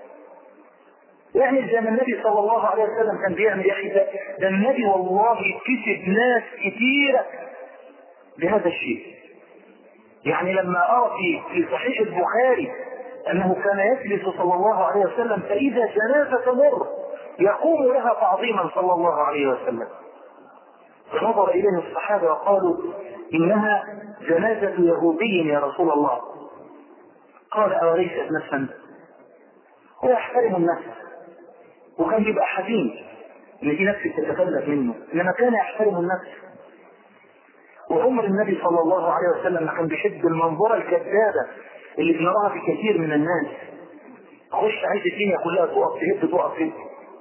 يعني زي ما النبي صلى الله عليه وسلم كان بيعمل يا اخي ده, ده النبي والله كسب ناس كثيره بهذا الشيء يعني لما ارى في في صحيح البخاري أنه كان يجلس صلى الله عليه وسلم فإذا جنازة تمر يقوم لها تعظيما صلى الله عليه وسلم فنظر إليه الصحابة وقالوا إنها جنازة يهودي يا رسول الله قال أوليست نفسا هو يحترم النفس وكان يبقى حزين ان دي نفس تتفلت منه انما كان يحترم النفس وعمر النبي صلى الله عليه وسلم كان بيحب المنظره الكذابه اللي بنراها في كثير من الناس خش عايز الدنيا كلها تقف تهد تقف فيه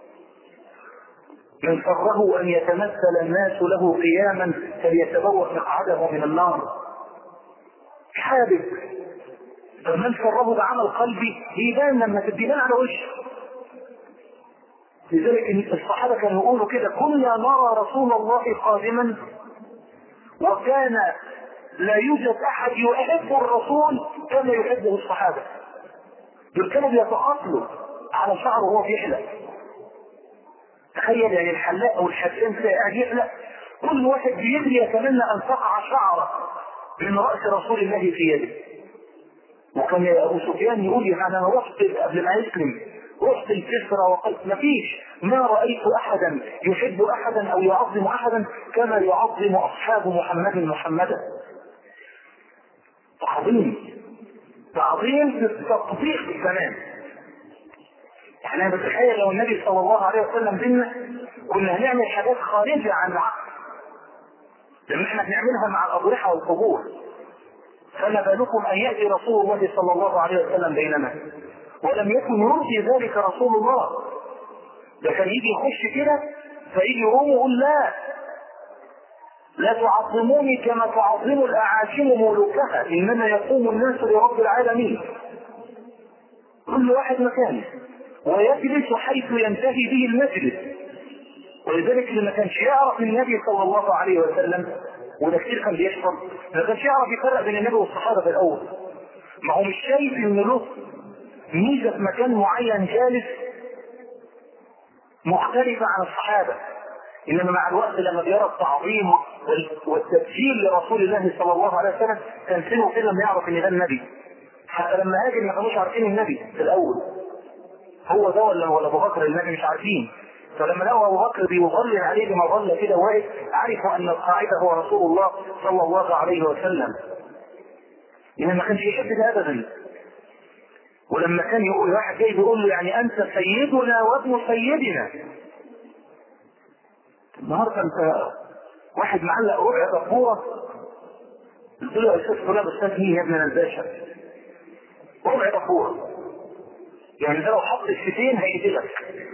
من سره ان يتمثل الناس له قياما فليتبوأ مقعده من النار حابب فمن سره بعمل قلبي يبان لما تبين على وشه لذلك الصحابه كانوا يقولوا كده كنا نرى رسول الله قادما وكان لا يوجد احد يحب الرسول كما يحبه الصحابه دول كانوا بيتقاتلوا على شعره وهو بيحلق تخيل يعني الحلاق او الحسان تلاقي قاعد يحلق كل واحد بيجري يتمنى ان تقع شعره من راس رسول الله في يده وكان ابو سفيان يقول يعني انا رحت قبل ما يسلم رحت الكسرى وقلت ما فيش ما رأيت أحدا يحب أحدا أو يعظم أحدا كما يعظم أصحاب محمد محمدا تعظيم تعظيم تطبيق الزمان يعني انا بتخيل لو النبي صلى الله عليه وسلم بينا كنا هنعمل حاجات خارجة عن العقل لما احنا بنعملها مع الأضرحة والقبور فما بالكم أن يأتي رسول الله صلى الله عليه وسلم بيننا ولم يكن يرضي ذلك رسول الله ده كان يجي يخش كده فيجي يقوم يقول لا لا تعظموني كما تعظم الاعاجم ملوكها انما يقوم الناس لرب العالمين كل واحد مكانه ويجلس حيث ينتهي به المجلس ولذلك اللي ما كانش يعرف النبي صلى الله عليه وسلم وده كتير كان بيحصل ما كانش يعرف يفرق بين النبي والصحابه في الاول ما هو مش شايف ان له ميزه في مكان معين جالس مختلفه عن الصحابه انما مع الوقت لما بيرى التعظيم والتبجيل لرسول الله صلى الله عليه وسلم كان سنه كده لما يعرف ان ده النبي حتى لما هاجر ما كانوش عارفين النبي في الاول هو ده ولا ولا ابو بكر النبي مش عارفين فلما لقوا ابو بكر بيظلل عليه بما ظل كده واقف عرفوا ان القاعده هو رسول الله صلى الله عليه وسلم يعني ما كانش يحب ده ابدا ولما كان يقول واحد جاي بيقول له يعني انت سيدنا وابن سيدنا النهارده انت واحد معلق ربع دبوره قلت له يا استاذ فلان استاذ مين يا ابن الباشا ربع دبوره يعني ده لو حط الشتين هيقتلك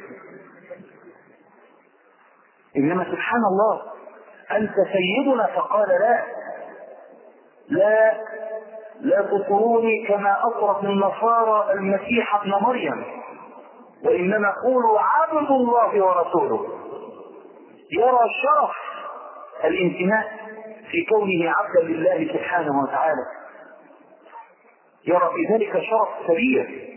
انما سبحان الله انت سيدنا فقال لا لا لا تطروني كما اطرت النصارى المسيح ابن مريم وانما قولوا عبد الله ورسوله يرى شرف الانتماء في كونه عبدا لله سبحانه وتعالى يرى في ذلك شرف كبير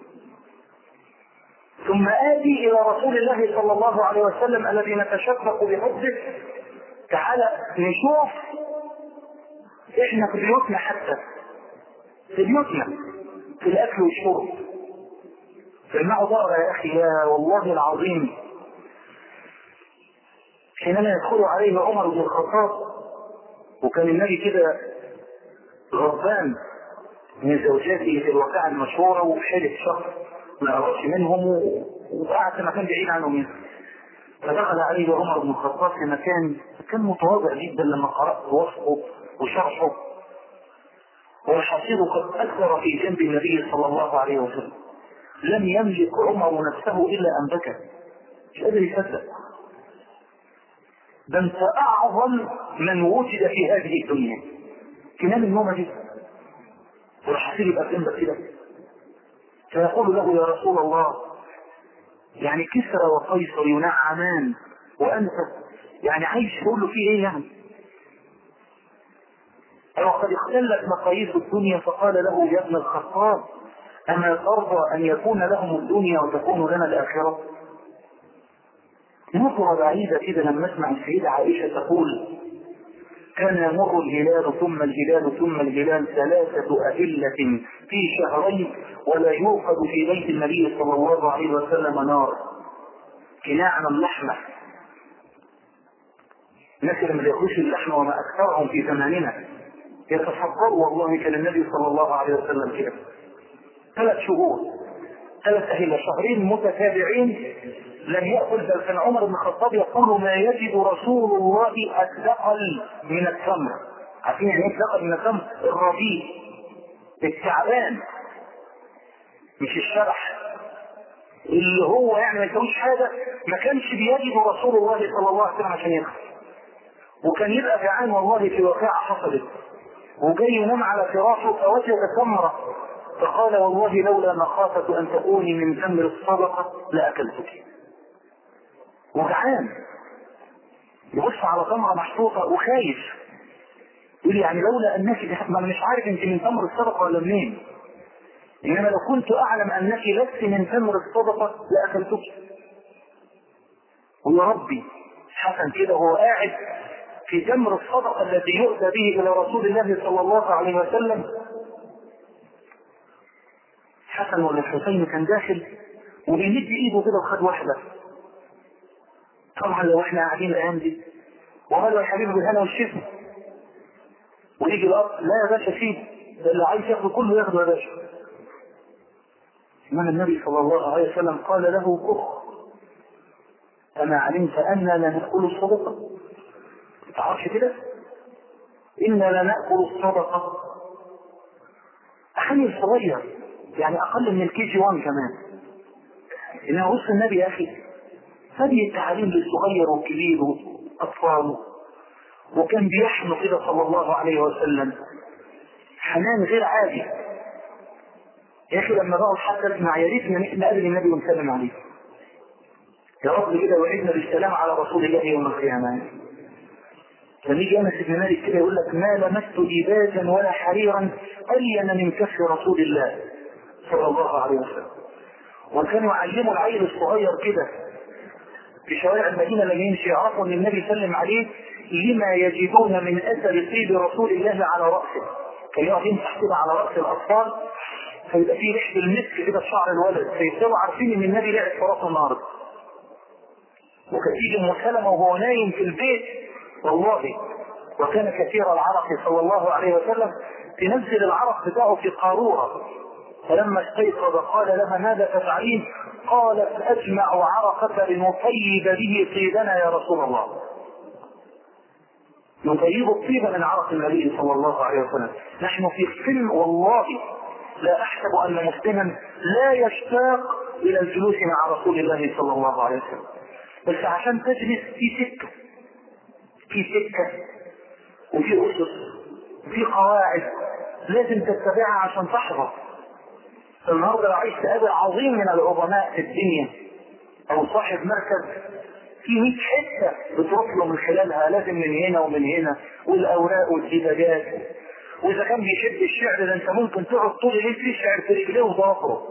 ثم آتي إلى رسول الله صلى الله عليه وسلم الذي نتشفق بحبه تعالى نشوف احنا في بيوتنا حتى في بيوتنا في الأكل والشرب سمعوا ضرر يا أخي يا والله العظيم حينما يدخل عليه عمر بن الخطاب وكان النبي كده غضبان من زوجاته في الواقعة المشهورة وحلف شخص ما قربش منهم وقعد في مكان بعيد عنهم منه فدخل عليه عمر بن الخطاب في مكان كان متواضع جدا لما قرأت وصفه وشرحه والحصير قد أثر في جنب النبي صلى الله عليه وسلم لم يملك عمر نفسه إلا أن بكى مش قادر يصدق ده انت أعظم من وجد في هذه الدنيا تنام النومة دي والحصير يبقى جنبك كده فيقول له يا رسول الله يعني كسرى وقيصر ينعمان وانت يعني عايش تقول له فيه ايه يعني وقد اختلت مقاييس الدنيا فقال له يا ابن الخطاب اما ترضى ان يكون لهم الدنيا وتكون لنا الاخره نظرة بعيدة كده لما اسمع السيدة عائشة تقول كان يمر الهلال ثم الهلال ثم الهلال ثلاثة أهلة في شهرين ولا يوقد في بيت النبي صلى الله عليه وسلم نار كناعا اللحمة الناس اللي ما بياكلوش اللحمة وما أكثرهم في زماننا يتصدروا والله كان النبي صلى الله عليه وسلم كده ثلاث شهور ثلاث أهلة شهرين متتابعين لم يأكل بل كان عمر بن الخطاب يقول ما يجد رسول الله الثقل من التمر عارفين يعني ايه الثقل من التمر؟ الربيع التعبان مش الشبح اللي هو يعني ما يسويش حاجة ما كانش بيجد رسول الله صلى الله عليه وسلم عشان ياكل وكان يبقى جعان والله في واقعة حصلت وجاي ينام على فراشه فوجد تمرة فقال والله لولا مخافة أن تكوني من تمر الصدقة لأكلتك وجعان يبص على تمرة محطوطة وخايف يقول يعني لولا أنك ما مش عارف أنت من تمر الصدقة ولا منين إنما لو كنت أعلم أنك لست من تمر الصدقة لأكلتك ويا ربي حسن كده وهو قاعد في تمر الصدقة الذي يؤتى به إلى رسول الله صلى الله عليه وسلم حسن ولا الحسين كان داخل وبيمد ايده كده وخد واحدة طبعا لو احنا قاعدين الايام دي وقالوا يا حبيبي بالهنا والشفا ويجي الاب لا يا باشا سيب ده اللي عايز ياخده كله ياخده يا باشا انما النبي صلى الله عليه وسلم قال له كخ اما علمت اننا لا ناكل الصدقه ما تعرفش كده انا لا ناكل الصدقه حمل صغير يعني اقل من الكي جي 1 كمان انها وسط النبي يا اخي هذه التعاليم للصغير والكبير واطفاله وكان بيحنو كده صلى الله عليه وسلم حنان غير عادي يا اخي لما بقعد حتى اسمع يا ريتنا نقابل النبي ونسلم عليه يا رب كده وعدنا بالسلام على رسول الله يوم القيامه لما يجي انس بن مالك كده يقول لك ما لمست ديباجا ولا حريرا الين من كف رسول الله صلى الله عليه وسلم وكانوا يعلموا العيل الصغير كده في شوارع المدينه لما يمشي يعرفوا ان النبي سلم عليه لما يجدون من اثر طيب رسول الله على راسه كان يقعد يمسح كده على راس الاطفال فيبقى فيه ريحه المسك كده في شعر الولد فيبقوا عارفين ان النبي لعب في راسه النهارده وكان تيجي ام سلمه وهو نايم في البيت والله وكان كثير العرق صلى الله عليه وسلم تنزل العرق بتاعه في قارورة فلما استيقظ قال لها ماذا تفعلين قالت أجمع عرقك لنطيب به طيبنا يا رسول الله نطيب الطيب من عرق النبي صلى الله عليه وسلم نحن في السن والله لا أحسب أن مسلما لا يشتاق إلى الجلوس مع رسول الله صلى الله عليه وسلم بس عشان تجلس في سكة في سكة وفي أسس وفي قواعد لازم تتبعها عشان تحفظ النهارده لو عايز تقابل عظيم من العظماء في الدنيا أو صاحب مركز في 100 حتة بتروح له من خلالها لازم من هنا ومن هنا والأوراق والديباجات وإذا كان بيحب الشعر ده أنت ممكن تقعد طول الليل تشعر في رجليه وظهره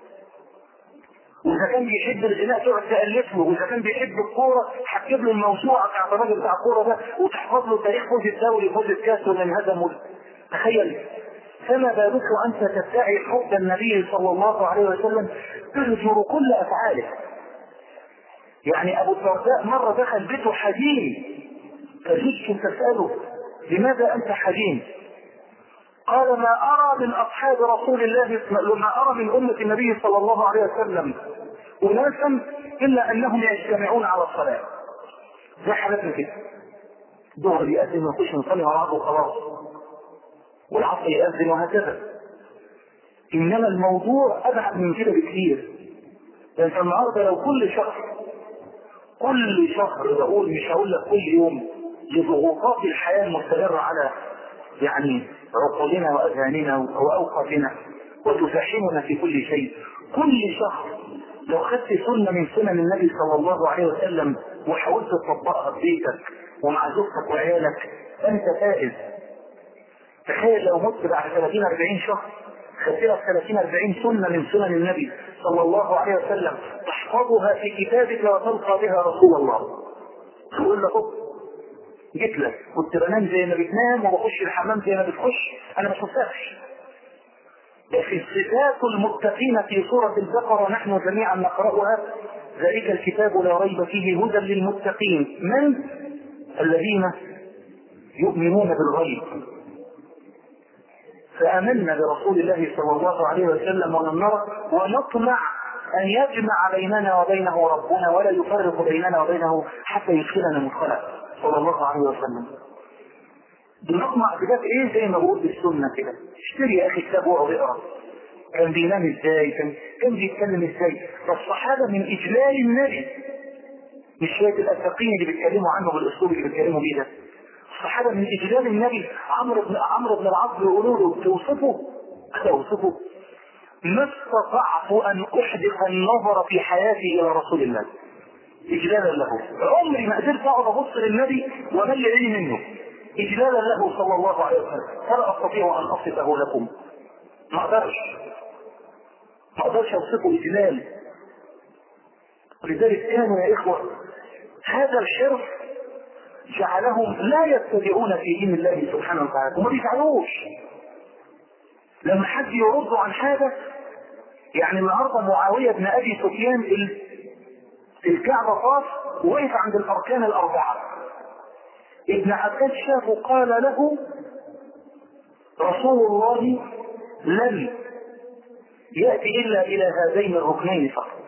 واذا كان بيحب الغناء تقعد تالف له واذا كان بيحب الكوره حكب له الموسوعه بتاعت الراجل بتاع الكوره ده وتحفظ له تاريخ فوز الدوري فوز الكاس ومن هزموا تخيل فما بالك انت تدعي حب النبي صلى الله عليه وسلم تهجر كل افعاله يعني ابو الدرداء مره دخل بيته حزين فجئت تساله لماذا انت حزين قال ما أرى من أصحاب رسول الله ما أرى من أمة النبي صلى الله عليه وسلم أناسا إلا أنهم يجتمعون على الصلاة زي حالتنا كده الظهر يأذن ونخش نصلي مع بعض وخلاص والعصر يأذن وهكذا إنما الموضوع أبعد من كده بكثير لأن النهارده لو كل شهر كل شهر بقول مش هقول لك كل يوم لضغوطات الحياة المستمرة على يعني عقولنا واذهاننا واوقاتنا وتفهمنا في كل شيء كل شهر لو خدت سنه من سنن النبي صلى الله عليه وسلم وحاولت تطبقها في بيتك ومع زوجتك وعيالك انت فائز تخيل لو مت بعد 30 40 شهر خدت لك 30 40 سنه من سنن النبي صلى الله عليه وسلم تحفظها في كتابك وتلقى بها رسول الله تقول له جيت لك كنت بنام زي ما بتنام وبخش الحمام زي ما بتخش انا ما شفتكش لكن صفات المتقين في سورة البقرة نحن جميعا نقرأها ذلك الكتاب لا ريب فيه هدى للمتقين من الذين يؤمنون بالغيب فآمنا برسول الله صلى الله عليه وسلم ولم نرى ونطمع أن يجمع بيننا وبينه ربنا ولا يفرق بيننا وبينه حتى يدخلنا مدخلا صلى الله عليه وسلم بنطمع في ده ايه زي ما بقول بالسنه كده اشتري يا اخي كتاب واقعد اقرا كان بينام ازاي كان كان بيتكلم ازاي فالصحابه من اجلال النبي مش شويه الاساقين اللي بيتكلموا عنه بالاسلوب اللي بيتكلموا بيه ده الصحابه من اجلال النبي عمرو بن عمرو بن العاص يقولوا له توصفه توصفه ما استطعت ان احدث النظر في حياتي الى رسول الله اجلالا له عمري ما قدرت اقعد ابص للنبي ومل عيني منه اجلالا له صلى الله عليه وسلم فلا استطيع ان اصفه لكم ما اقدرش ما اقدرش اوصفه اجلال ولذلك كانوا يا اخوه هذا الشرف جعلهم لا يتبعون في دين الله سبحانه وتعالى وما بيفعلوش لما حد يرد عن حاجه يعني النهارده معاويه بن ابي سفيان الكعبه طاف ووقف عند الاركان الاربعه ابن عباس شافه قال له رسول الله لن يأتي إلا إلى هذين الركنين فقط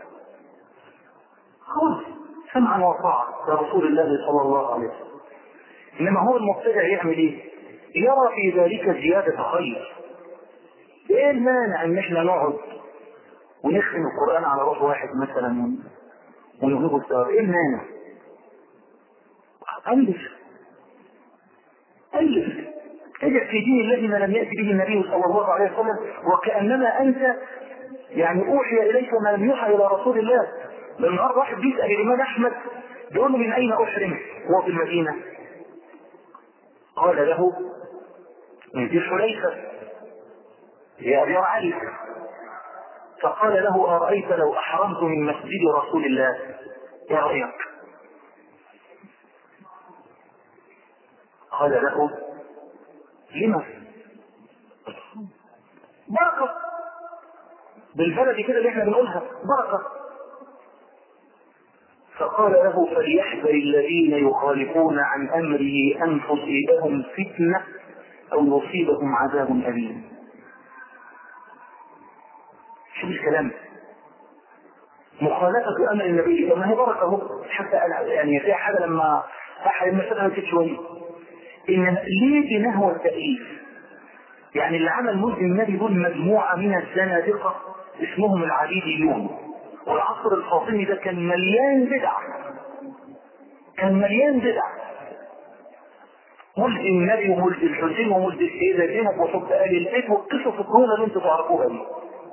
خلاص سمعا وطاعة لرسول الله صلى الله عليه وسلم إنما هو المبتدع يعمل إيه؟ يرى في ذلك زيادة خير إيه المانع إن إحنا نقعد ونختم القرآن على روح واحد مثلا ونغيبه الثواب إيه المانع؟ ألف ألف ارجع في دين الله ما لم يأتي به النبي صلى الله عليه وسلم وكأنما أنت يعني أوحي إليك ما لم يوحى إلى رسول الله النهارده واحد بيسأل الإمام أحمد بيقول له من أين أحرم؟ هو في المدينة قال له من ذي حليفة يا أبي علي فقال له أرأيت لو أحرمت من مسجد رسول الله يا رأيك قال له لما بركة بالبلد كده اللي احنا بنقولها بركة فقال له فليحذر الذين يخالفون عن امره ان تصيبهم فتنه او يصيبهم عذاب اليم شوف الكلام مخالفة أمر النبي طب ما هي بركة أهو حتى يعني في حاجة لما أحد المسألة نسيت شوية إن ليه بنهوى التأليف؟ يعني اللي عمل ملك النبي دول مجموعة من الزنادقة اسمهم العبيديون والعصر الفاطمي ده كان مليان بدع كان مليان بدع ملك النبي وملك الحسين وملك السيدة زينب وحب آل البيت والقصص الكهونة اللي انتم تعرفوها دي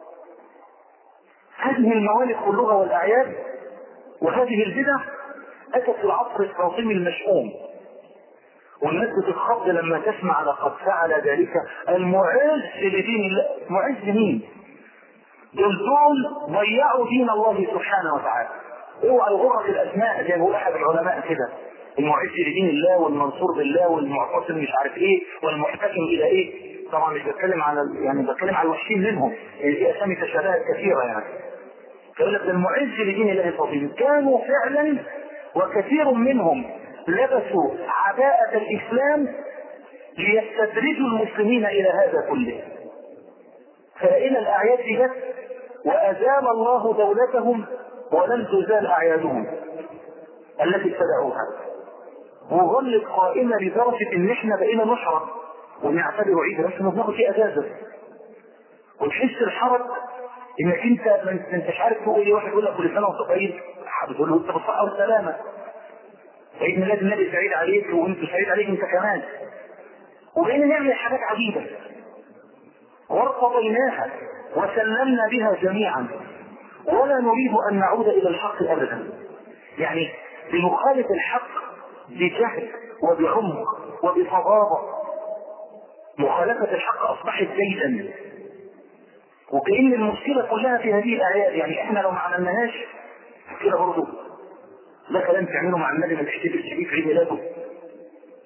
هذه الموالد كلها والأعياد وهذه البدع أتت في العصر الفاطمي المشؤوم والناس بتتخض لما تسمع لقد فعل ذلك المعز لدين الله معز مين؟ دول دول ضيعوا دين الله سبحانه وتعالى اوعى يغرك الاسماء زي ما بيقول احد العلماء كده المعز لدين الله والمنصور بالله والمعتصم مش عارف ايه والمحتكم الى ايه طبعا مش بتكلم على يعني بتكلم على الوحشين منهم يعني في اسامي تشابهت كثيره يعني فيقول لك المعز لدين الله الفضيل كانوا فعلا وكثير منهم لبسوا عباءة الإسلام ليستدرجوا المسلمين إلى هذا كله فإلى الأعياد جت وأزال الله دولتهم ولم تزال أعيادهم التي ابتدعوها وظلت قائمة لدرجة إن إحنا بقينا نشرب ونعتبر عيد بس بناخد فيه أجازة وتحس الحرج إنك أنت ما أنتش عارف تقول إيه واحد يقول لك كل سنة وأنت طيب بتقول له أنت بالصحة والسلامة عيد ميلاد النبي سعيد عليك وانت سعيد عليك انت كمان وبقينا نعمل حاجات عجيبة وارتضيناها وسلمنا بها جميعا ولا نريد ان نعود الى الحق ابدا يعني بنخالف الحق بجهل وبعمق وبفظاظة مخالفة الحق اصبحت زيدا وكأن المشكلة كلها في هذه الآيات يعني احنا لو ما عملناهاش كده برضه ده كلام تعمله مع النبي ما تحتفل بيه في عيد ميلاده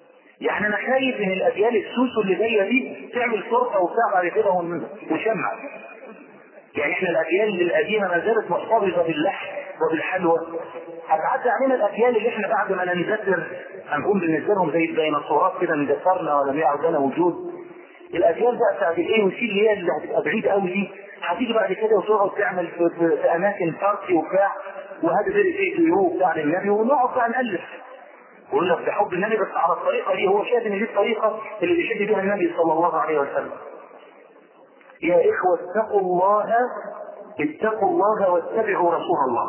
يعني انا خايف ان الاجيال السوسو اللي جايه دي تعمل فرقه وبتاع بعد كده ون- وشمع يعني احنا الاجيال القديمه ما زالت محتفظه باللحم وبالحلوى هتعدي علينا الاجيال اللي احنا بعد ما نندثر هنكون بالنسبه لهم زي الديناصورات كده اندثرنا ولم يعد لنا وجود الاجيال بقى بتاعت الاي وسي اللي هي اللي هتبقى بعيد قوي دي هتيجي بعد كده وتقعد تعمل في, في, في اماكن بارتي وبتاع وهذا زي في يو بتاع النبي ونقعد بقى نالف ويقول لك ده حب النبي بس على الطريقه دي هو شايف ان دي الطريقه اللي بيحب بها النبي صلى الله عليه وسلم يا إخوة اتقوا الله اتقوا الله واتبعوا رسول الله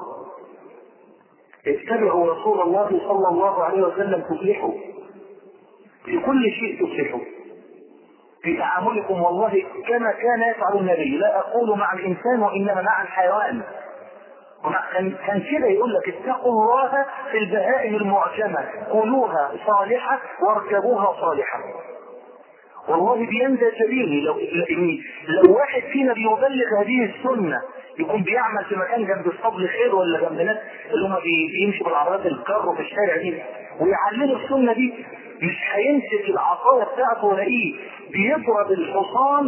اتبعوا رسول الله صلى الله عليه وسلم تفلحوا في كل شيء تفلحوا في تعاملكم والله كما كان يفعل النبي لا أقول مع الإنسان وإنما مع الحيوان ومع- كان كان كده يقول لك اتقوا الله في البهائم المعجمة كلوها صالحة واركبوها صالحة والله بيندى سبيلي لو لأن لو واحد فينا بيبلغ هذه السنة يكون بيعمل في مكان جنب الصبل خير ولا جنب ناس اللي هم بي- بيمشوا بالعربيات الكر في الشارع دي ويعلموا السنة دي مش هيمسك العصاية بتاعته ولاقيه بيضرب الحصان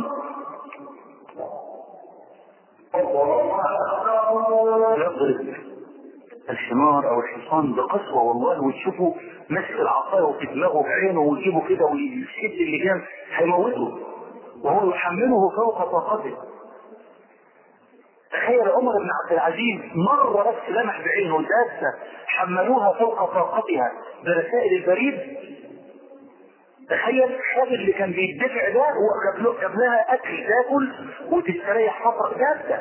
يضرب الحمار او الحصان بقسوه والله وتشوفه ماسك العصايه وفي دماغه في عينه ويجيبه كده ويشد اللي جنب هيموته وهو يحمله فوق طاقته تخيل عمر بن عبد العزيز مرة بس لمح بعينه داسة حملوها فوق طاقتها برسائل البريد تخيل الشاب اللي كان بيدفع ده وجاب له جاب لها اكل تاكل وتستريح فتره داسه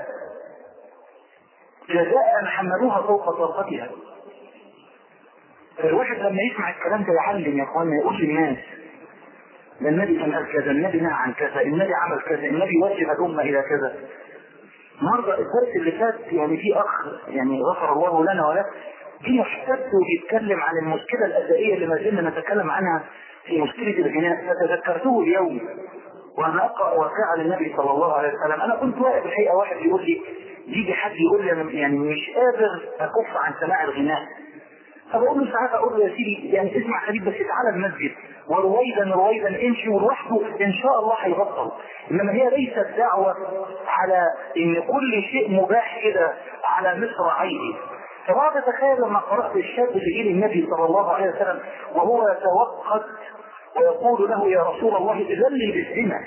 جزاء حملوها فوق طاقتها فالواحد لما يسمع الكلام ده يعلم يا اخوانا يقول للناس ده النبي كان قال كذا النبي نهى عن كذا النبي عمل كذا النبي وجه الامه الى كذا مرة الدرس اللي فات يعني في اخ يعني غفر الله لنا ولك جه يحتد ويتكلم عن المشكلة الأدائية اللي ما زلنا نتكلم عنها في مشكلة الغناء فتذكرته اليوم وانا اقرا واقعة للنبي صلى الله عليه وسلم انا كنت واقف الحقيقة واحد يقول لي يجي حد يقول لي انا يعني مش قادر اكف عن سماع الغناء فبقول له ساعات اقول له يا سيدي يعني اسمع حديث بس تعالى المسجد ورويدا رويدا امشي ولوحده ان شاء الله هيبطل انما هي ليست دعوه على ان كل شيء مباح كده على مصراعيه فبعد تخيل لما قرات الشاب اللي جه للنبي صلى الله عليه وسلم وهو يتوقد ويقول له يا رسول الله اذلني بالزنا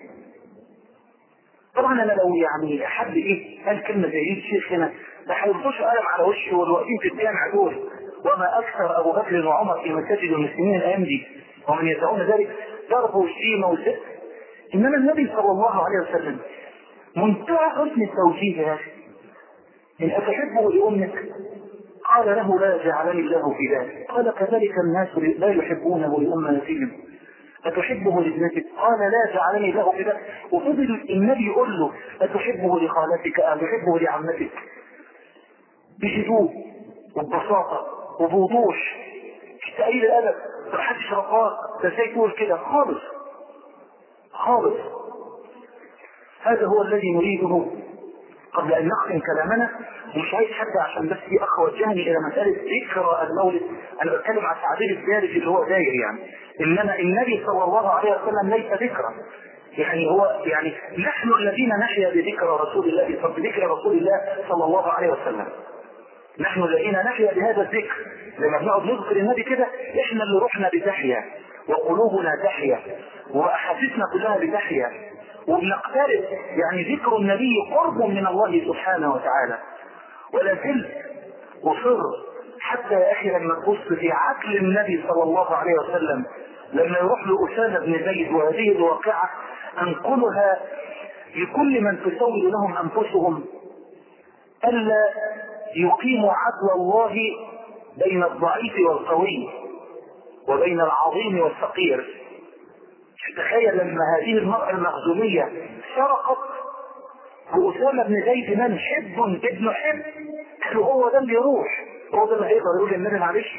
طبعا انا لو يعني حد ايه قال كلمه زي دي الشيخ هنا ده هيلطش قلم على وشه والواقفين في الجامع دول وما اكثر ابو بكر وعمر في مساجد المسلمين الايام دي ومن يدعون ذلك ضرب والشيمه والزق انما النبي صلى الله عليه وسلم منتهى حسن التوجيه يا اخي ان اتحبه لامك قال له لا جعلني الله في ذلك قال كذلك الناس لا يحبونه لامهاتهم أتحبه لابنتك؟ قال لا جعلني له في ذلك وفضل النبي يقول له أتحبه لخالتك أم تحبه لعمتك؟ بهدوء وببساطة وبوضوح تقليل الأدب ما حدش رقاق ده ازاي تقول كده خالص خالص هذا هو الذي نريده قبل ان نختم كلامنا مش عايز حد عشان بس في اخ وجهني الى مساله ذكرى المولد انا بتكلم على التعبير الدارج اللي هو داير يعني انما النبي صلى الله عليه وسلم ليس ذكرى يعني هو يعني نحن الذين نحيا بذكرى رسول الله بذكر رسول الله صلى الله عليه وسلم نحن الذين نحيا بهذا الذكر لما بنقعد نذكر النبي كده احنا اللي روحنا بتحيا وقلوبنا تحيا واحاسيسنا كلها بتحيا وبنقترب يعني ذكر النبي قرب من الله سبحانه وتعالى ولا زلت اصر حتى يا اخي لما تبص في عقل النبي صلى الله عليه وسلم لما يروح لأسامة بن زيد وهذه الواقعة أنقلها لكل من تسول لهم أنفسهم ألا يقيموا عدل الله بين الضعيف والقوي وبين العظيم والفقير تخيل لما هذه المرأة المخزومية سرقت وأسامة بن زيد من حب ابن حب قالوا هو ده اللي يروح هو ده اللي هيقدر يقول للنبي معلش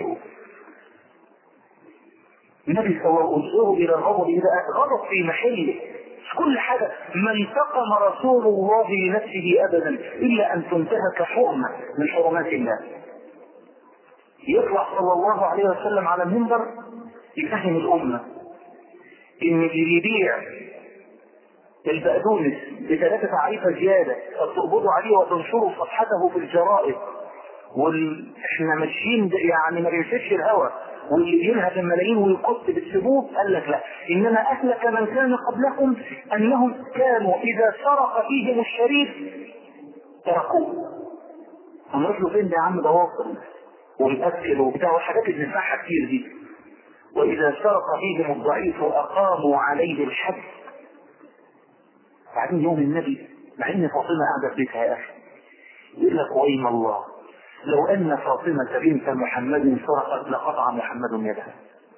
النبي صلى الله عليه وسلم الى الغضب الى غضب في محله مش كل حاجة ما انتقم رسول الله لنفسه ابدا الا ان تنتهك حرمة من حرمات الله يطلع صلى الله عليه وسلم على المنبر يفهم الامة ان اللي بيبيع البقدونس بثلاثة تعريفة زيادة تقبضوا عليه وتنشروا صفحته في الجرائد وال... احنا ماشيين يعني ما بيمشيش الهوى واللي ينهب الملايين ويقط بالسبوب قال لك لا انما اهلك من كان قبلكم انهم كانوا اذا سرق فيهم الشريف تركوه هنروح له فين ده يا عم ده واصل ومأكل وبتاع والحاجات اللي بنسمعها كتير دي واذا سرق فيهم الضعيف اقاموا عليه الحد بعدين يوم النبي مع ان فاطمه قاعده في بيتها يا اخي يقول لك وايم الله لو ان فاطمه بنت محمد سرقت لقطع محمد يدها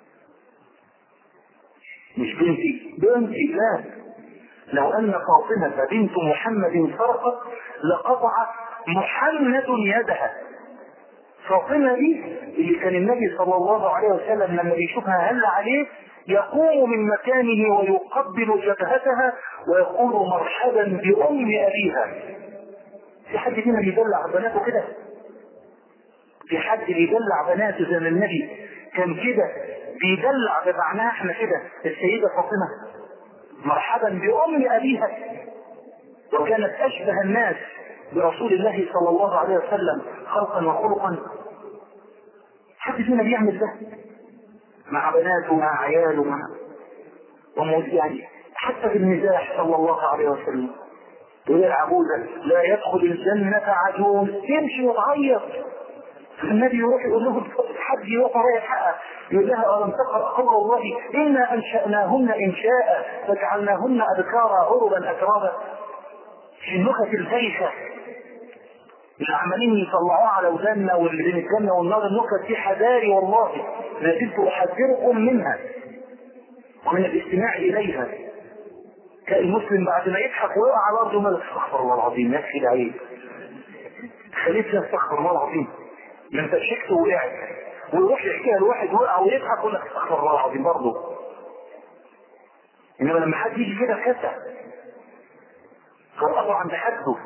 مش بنتي بنتي لا لو ان فاطمه بنت محمد سرقت لقطع محمد يدها فاطمه دي اللي كان النبي صلى الله عليه وسلم لما بيشوفها هل عليه يقوم من مكانه ويقبل جبهتها ويقول مرحبا بأم أبيها في حد فينا بيدلع بناته كده في حد بيدلع بناته زي ما النبي كان كده بيدلع بمعناها احنا كده السيدة فاطمة مرحبا بأم أبيها وكانت أشبه الناس برسول الله صلى الله عليه وسلم خلقا وخلقا حد فينا بيعمل ده مع بناته مع عياله مع وموت يعني حتى في المزاح صلى الله عليه وسلم يقول العبودة لا يدخل الجنة عجوز تمشي وتعيط النبي يروح يقول له حد يروح رايح حقها يقول لها ألم تقرأ قول الله إنا أنشأناهن إنشاء فجعلناهن أبكارا عربا أترابا في النكت البايخة مش عمالين يطلعوها على وداننا واللي بين الجنة والنار النكت دي حذاري والله ما زلت أحذركم منها ومن الاستماع إليها كالمسلم بعد ما يضحك ويقع على الأرض وما استغفر الله العظيم يا أخي العيب خليت استغفر الله العظيم ما انت شكت وقعت ويروح يحكيها لواحد وقع ويضحك ويقول لك استغفر الله العظيم برضه انما لما حد يجي كده كسى فوقفوا عند حده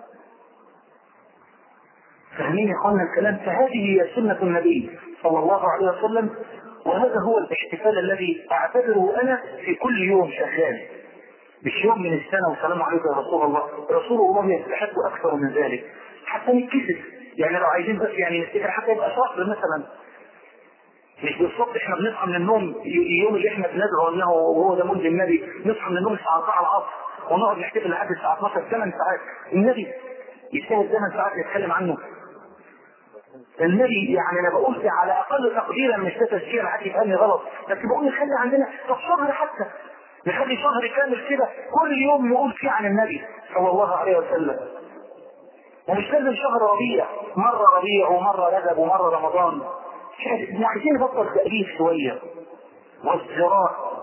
فاهمين يا اخوانا الكلام فهذه هي سنة النبي صلى الله عليه وسلم وهذا هو الاحتفال الذي اعتبره انا في كل يوم شغال مش يوم من السنة والسلام عليكم يا رسول الله رسول الله يستحق اكثر من ذلك حتى نتكسف يعني لو عايزين بس يعني نفتكر حتى يبقى شهر مثلا مش بالصبح احنا بنصحى من النوم اليوم اللي احنا بندعو انه وهو ده مولد النبي نصحى من النوم الساعه 4 العصر ونقعد نحتفل لحد الساعه 12 8 ساعات النبي يستاهل 8 ساعات نتكلم عنه النبي يعني انا بقول في على اقل تقديرا مش ده تشجيع حد يفهمني غلط بس بقول نخلي عندنا طب شهر حتى نخلي شهر كامل كده كل يوم نقول فيه عن النبي صلى الله عليه وسلم ومش لازم شهر ربيع مرة ربيع ومرة رجب ومرة رمضان احنا عايزين نبطل تأليف شوية وازدراء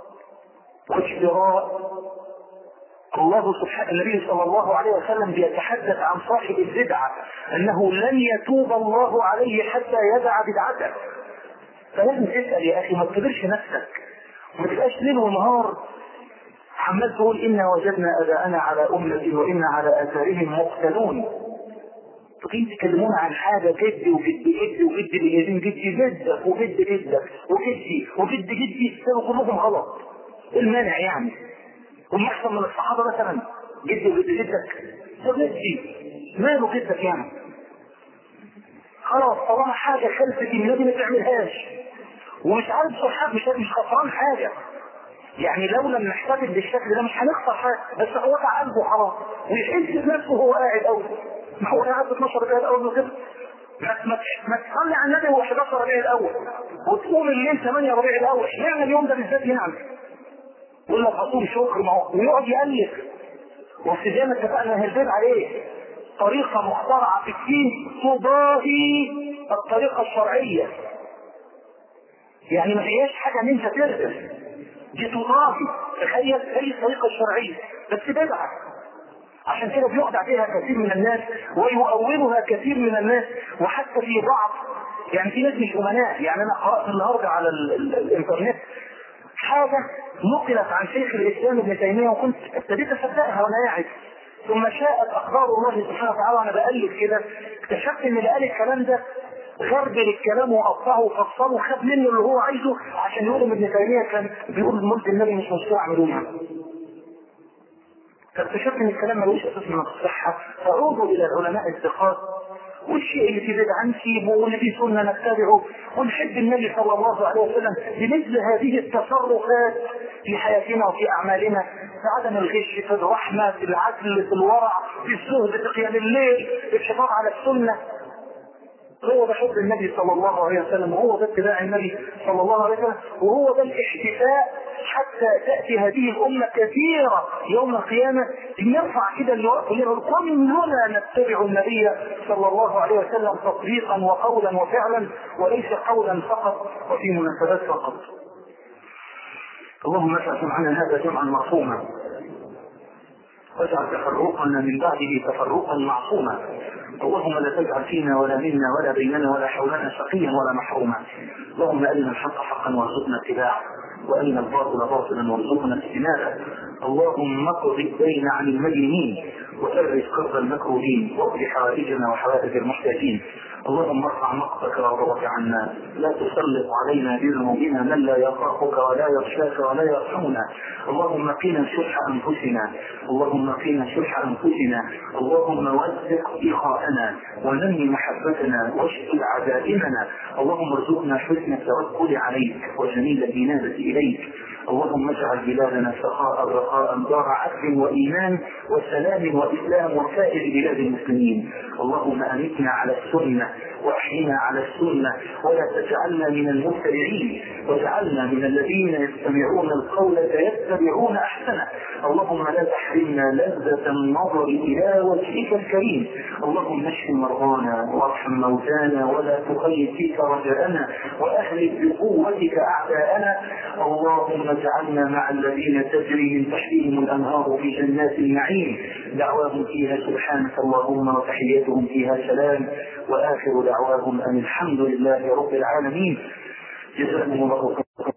وازدراء الله سبحانه النبي صلى الله عليه وسلم بيتحدث عن صاحب البدعة انه لن يتوب الله عليه حتى يدع بدعته فلازم تسأل يا اخي ما تكبرش نفسك وما تبقاش ليل ونهار عمال تقول انا وجدنا اباءنا على امة وانا على اثارهم مقتلون تقيم تكلمون عن حاجة جدي وجد جدي وجد بيجين جدي جدك وجد جدك وجدي وجد جدي كانوا كلهم غلط ايه المانع يعني هم احسن من الصحابة مثلا جدي وجد جدك ده جدي ماله جدك يعني خلاص طالما حاجة خلفت النبي ما تعملهاش ومش عارف صحاب مش مش خسران حاجة يعني لو لم نحتفل بالشكل ده مش هنخسر حاجة بس هو قلبه حرام ويحس بنفسه وهو قاعد أول ما هو قاعد 12 ربيع الأول وكده ما ما ما تصلي على النبي هو 11 ربيع الأول وتقوم الليل 8 ربيع الأول اشمعنى اليوم ده بالذات يعني يقول لك هصوم شكر ما هو ويقعد يألف وفي زي ما اتفقنا هالبيت عليه طريقة مخترعة في الدين تضاهي الطريقة الشرعية يعني ما هياش حاجة ان انت ترقص دي تضاهي تخيل هي الطريقة الشرعية بس بدعة عشان كده بيخدع فيها كثير من الناس ويؤولها كثير من الناس وحتى في بعض يعني في ناس مش امناء يعني انا قرات النهارده على ال ال الانترنت حاجه نقلت عن شيخ الاسلام ابن تيميه وكنت ابتديت اصدقها وانا قاعد ثم شاءت اخبار الله سبحانه وتعالى وانا بقلب كده اكتشفت ان اللي قال الكلام ده غربل الكلام وقطعه وفصله وخد منه اللي هو عايزه عشان يقول ابن تيميه كان بيقول ملك النبي مش مستوعب منها فاكتشفت ان الكلام ملوش اساس من الصحه فعودوا الى العلماء الثقات والشيء اللي في بدعه نسيبه واللي في سنه نتبعه ونحب النبي صلى الله عليه وسلم بمثل هذه التصرفات في حياتنا وفي اعمالنا في عدم الغش في الرحمه في العدل في الورع في الزهد في قيام الليل في الحفاظ على السنه هو ده حب النبي صلى الله عليه وسلم وهو ده اتباع النبي صلى الله عليه وسلم وهو ده الاحتفاء حتى تأتي هذه الأمة كثيرة يوم القيامة يرفع كده الوقت كلنا نتبع النبي صلى الله عليه وسلم تطبيقا وقولا وفعلا وليس قولا فقط وفي مناسبات فقط اللهم اجعل جمعنا هذا جمعا مرحوما واجعل تفرقنا من بعده تفرقا معصوما اللهم لا تجعل فينا ولا منا ولا بيننا ولا حولنا شقيا ولا محروما اللهم ارنا الحق حقا وارزقنا اتباعه وارنا الباطل باطلا وارزقنا اجتنابه اللهم اقض الدين عن المدينين وفرج كرب المكروهين واقض حوائجنا وحوائج المحتاجين اللهم ارفع مقتك وغضبك عنا لا تسلط علينا بذنوبنا من لا يخافك ولا يخشاك ولا يرحمنا اللهم قنا شح انفسنا اللهم قنا شح انفسنا اللهم وثق اخاءنا ونمي محبتنا واشفي عزائمنا اللهم ارزقنا حسن التوكل عليك وجميل الانابه اليك اللهم اجعل بلادنا سخاء رخاء دار عدل وايمان وسلام واسلام وسائر بلاد المسلمين اللهم امتنا على السنه واحينا على السنه ولا تجعلنا من المبتدعين واجعلنا من الذين يستمعون القول فيتبعون احسنه اللهم لا تحرمنا لذة النظر إلى وجهك الكريم اللهم اشف مرضانا وارحم موتانا ولا تخيب فيك رجاءنا وأهلك بقوتك أعداءنا اللهم اجعلنا مع الذين تجري من تحتهم الأنهار في جنات النعيم دعواهم فيها سبحانك اللهم وتحياتهم فيها سلام وآخر دعواهم أن الحمد لله رب العالمين جزاكم الله خيرا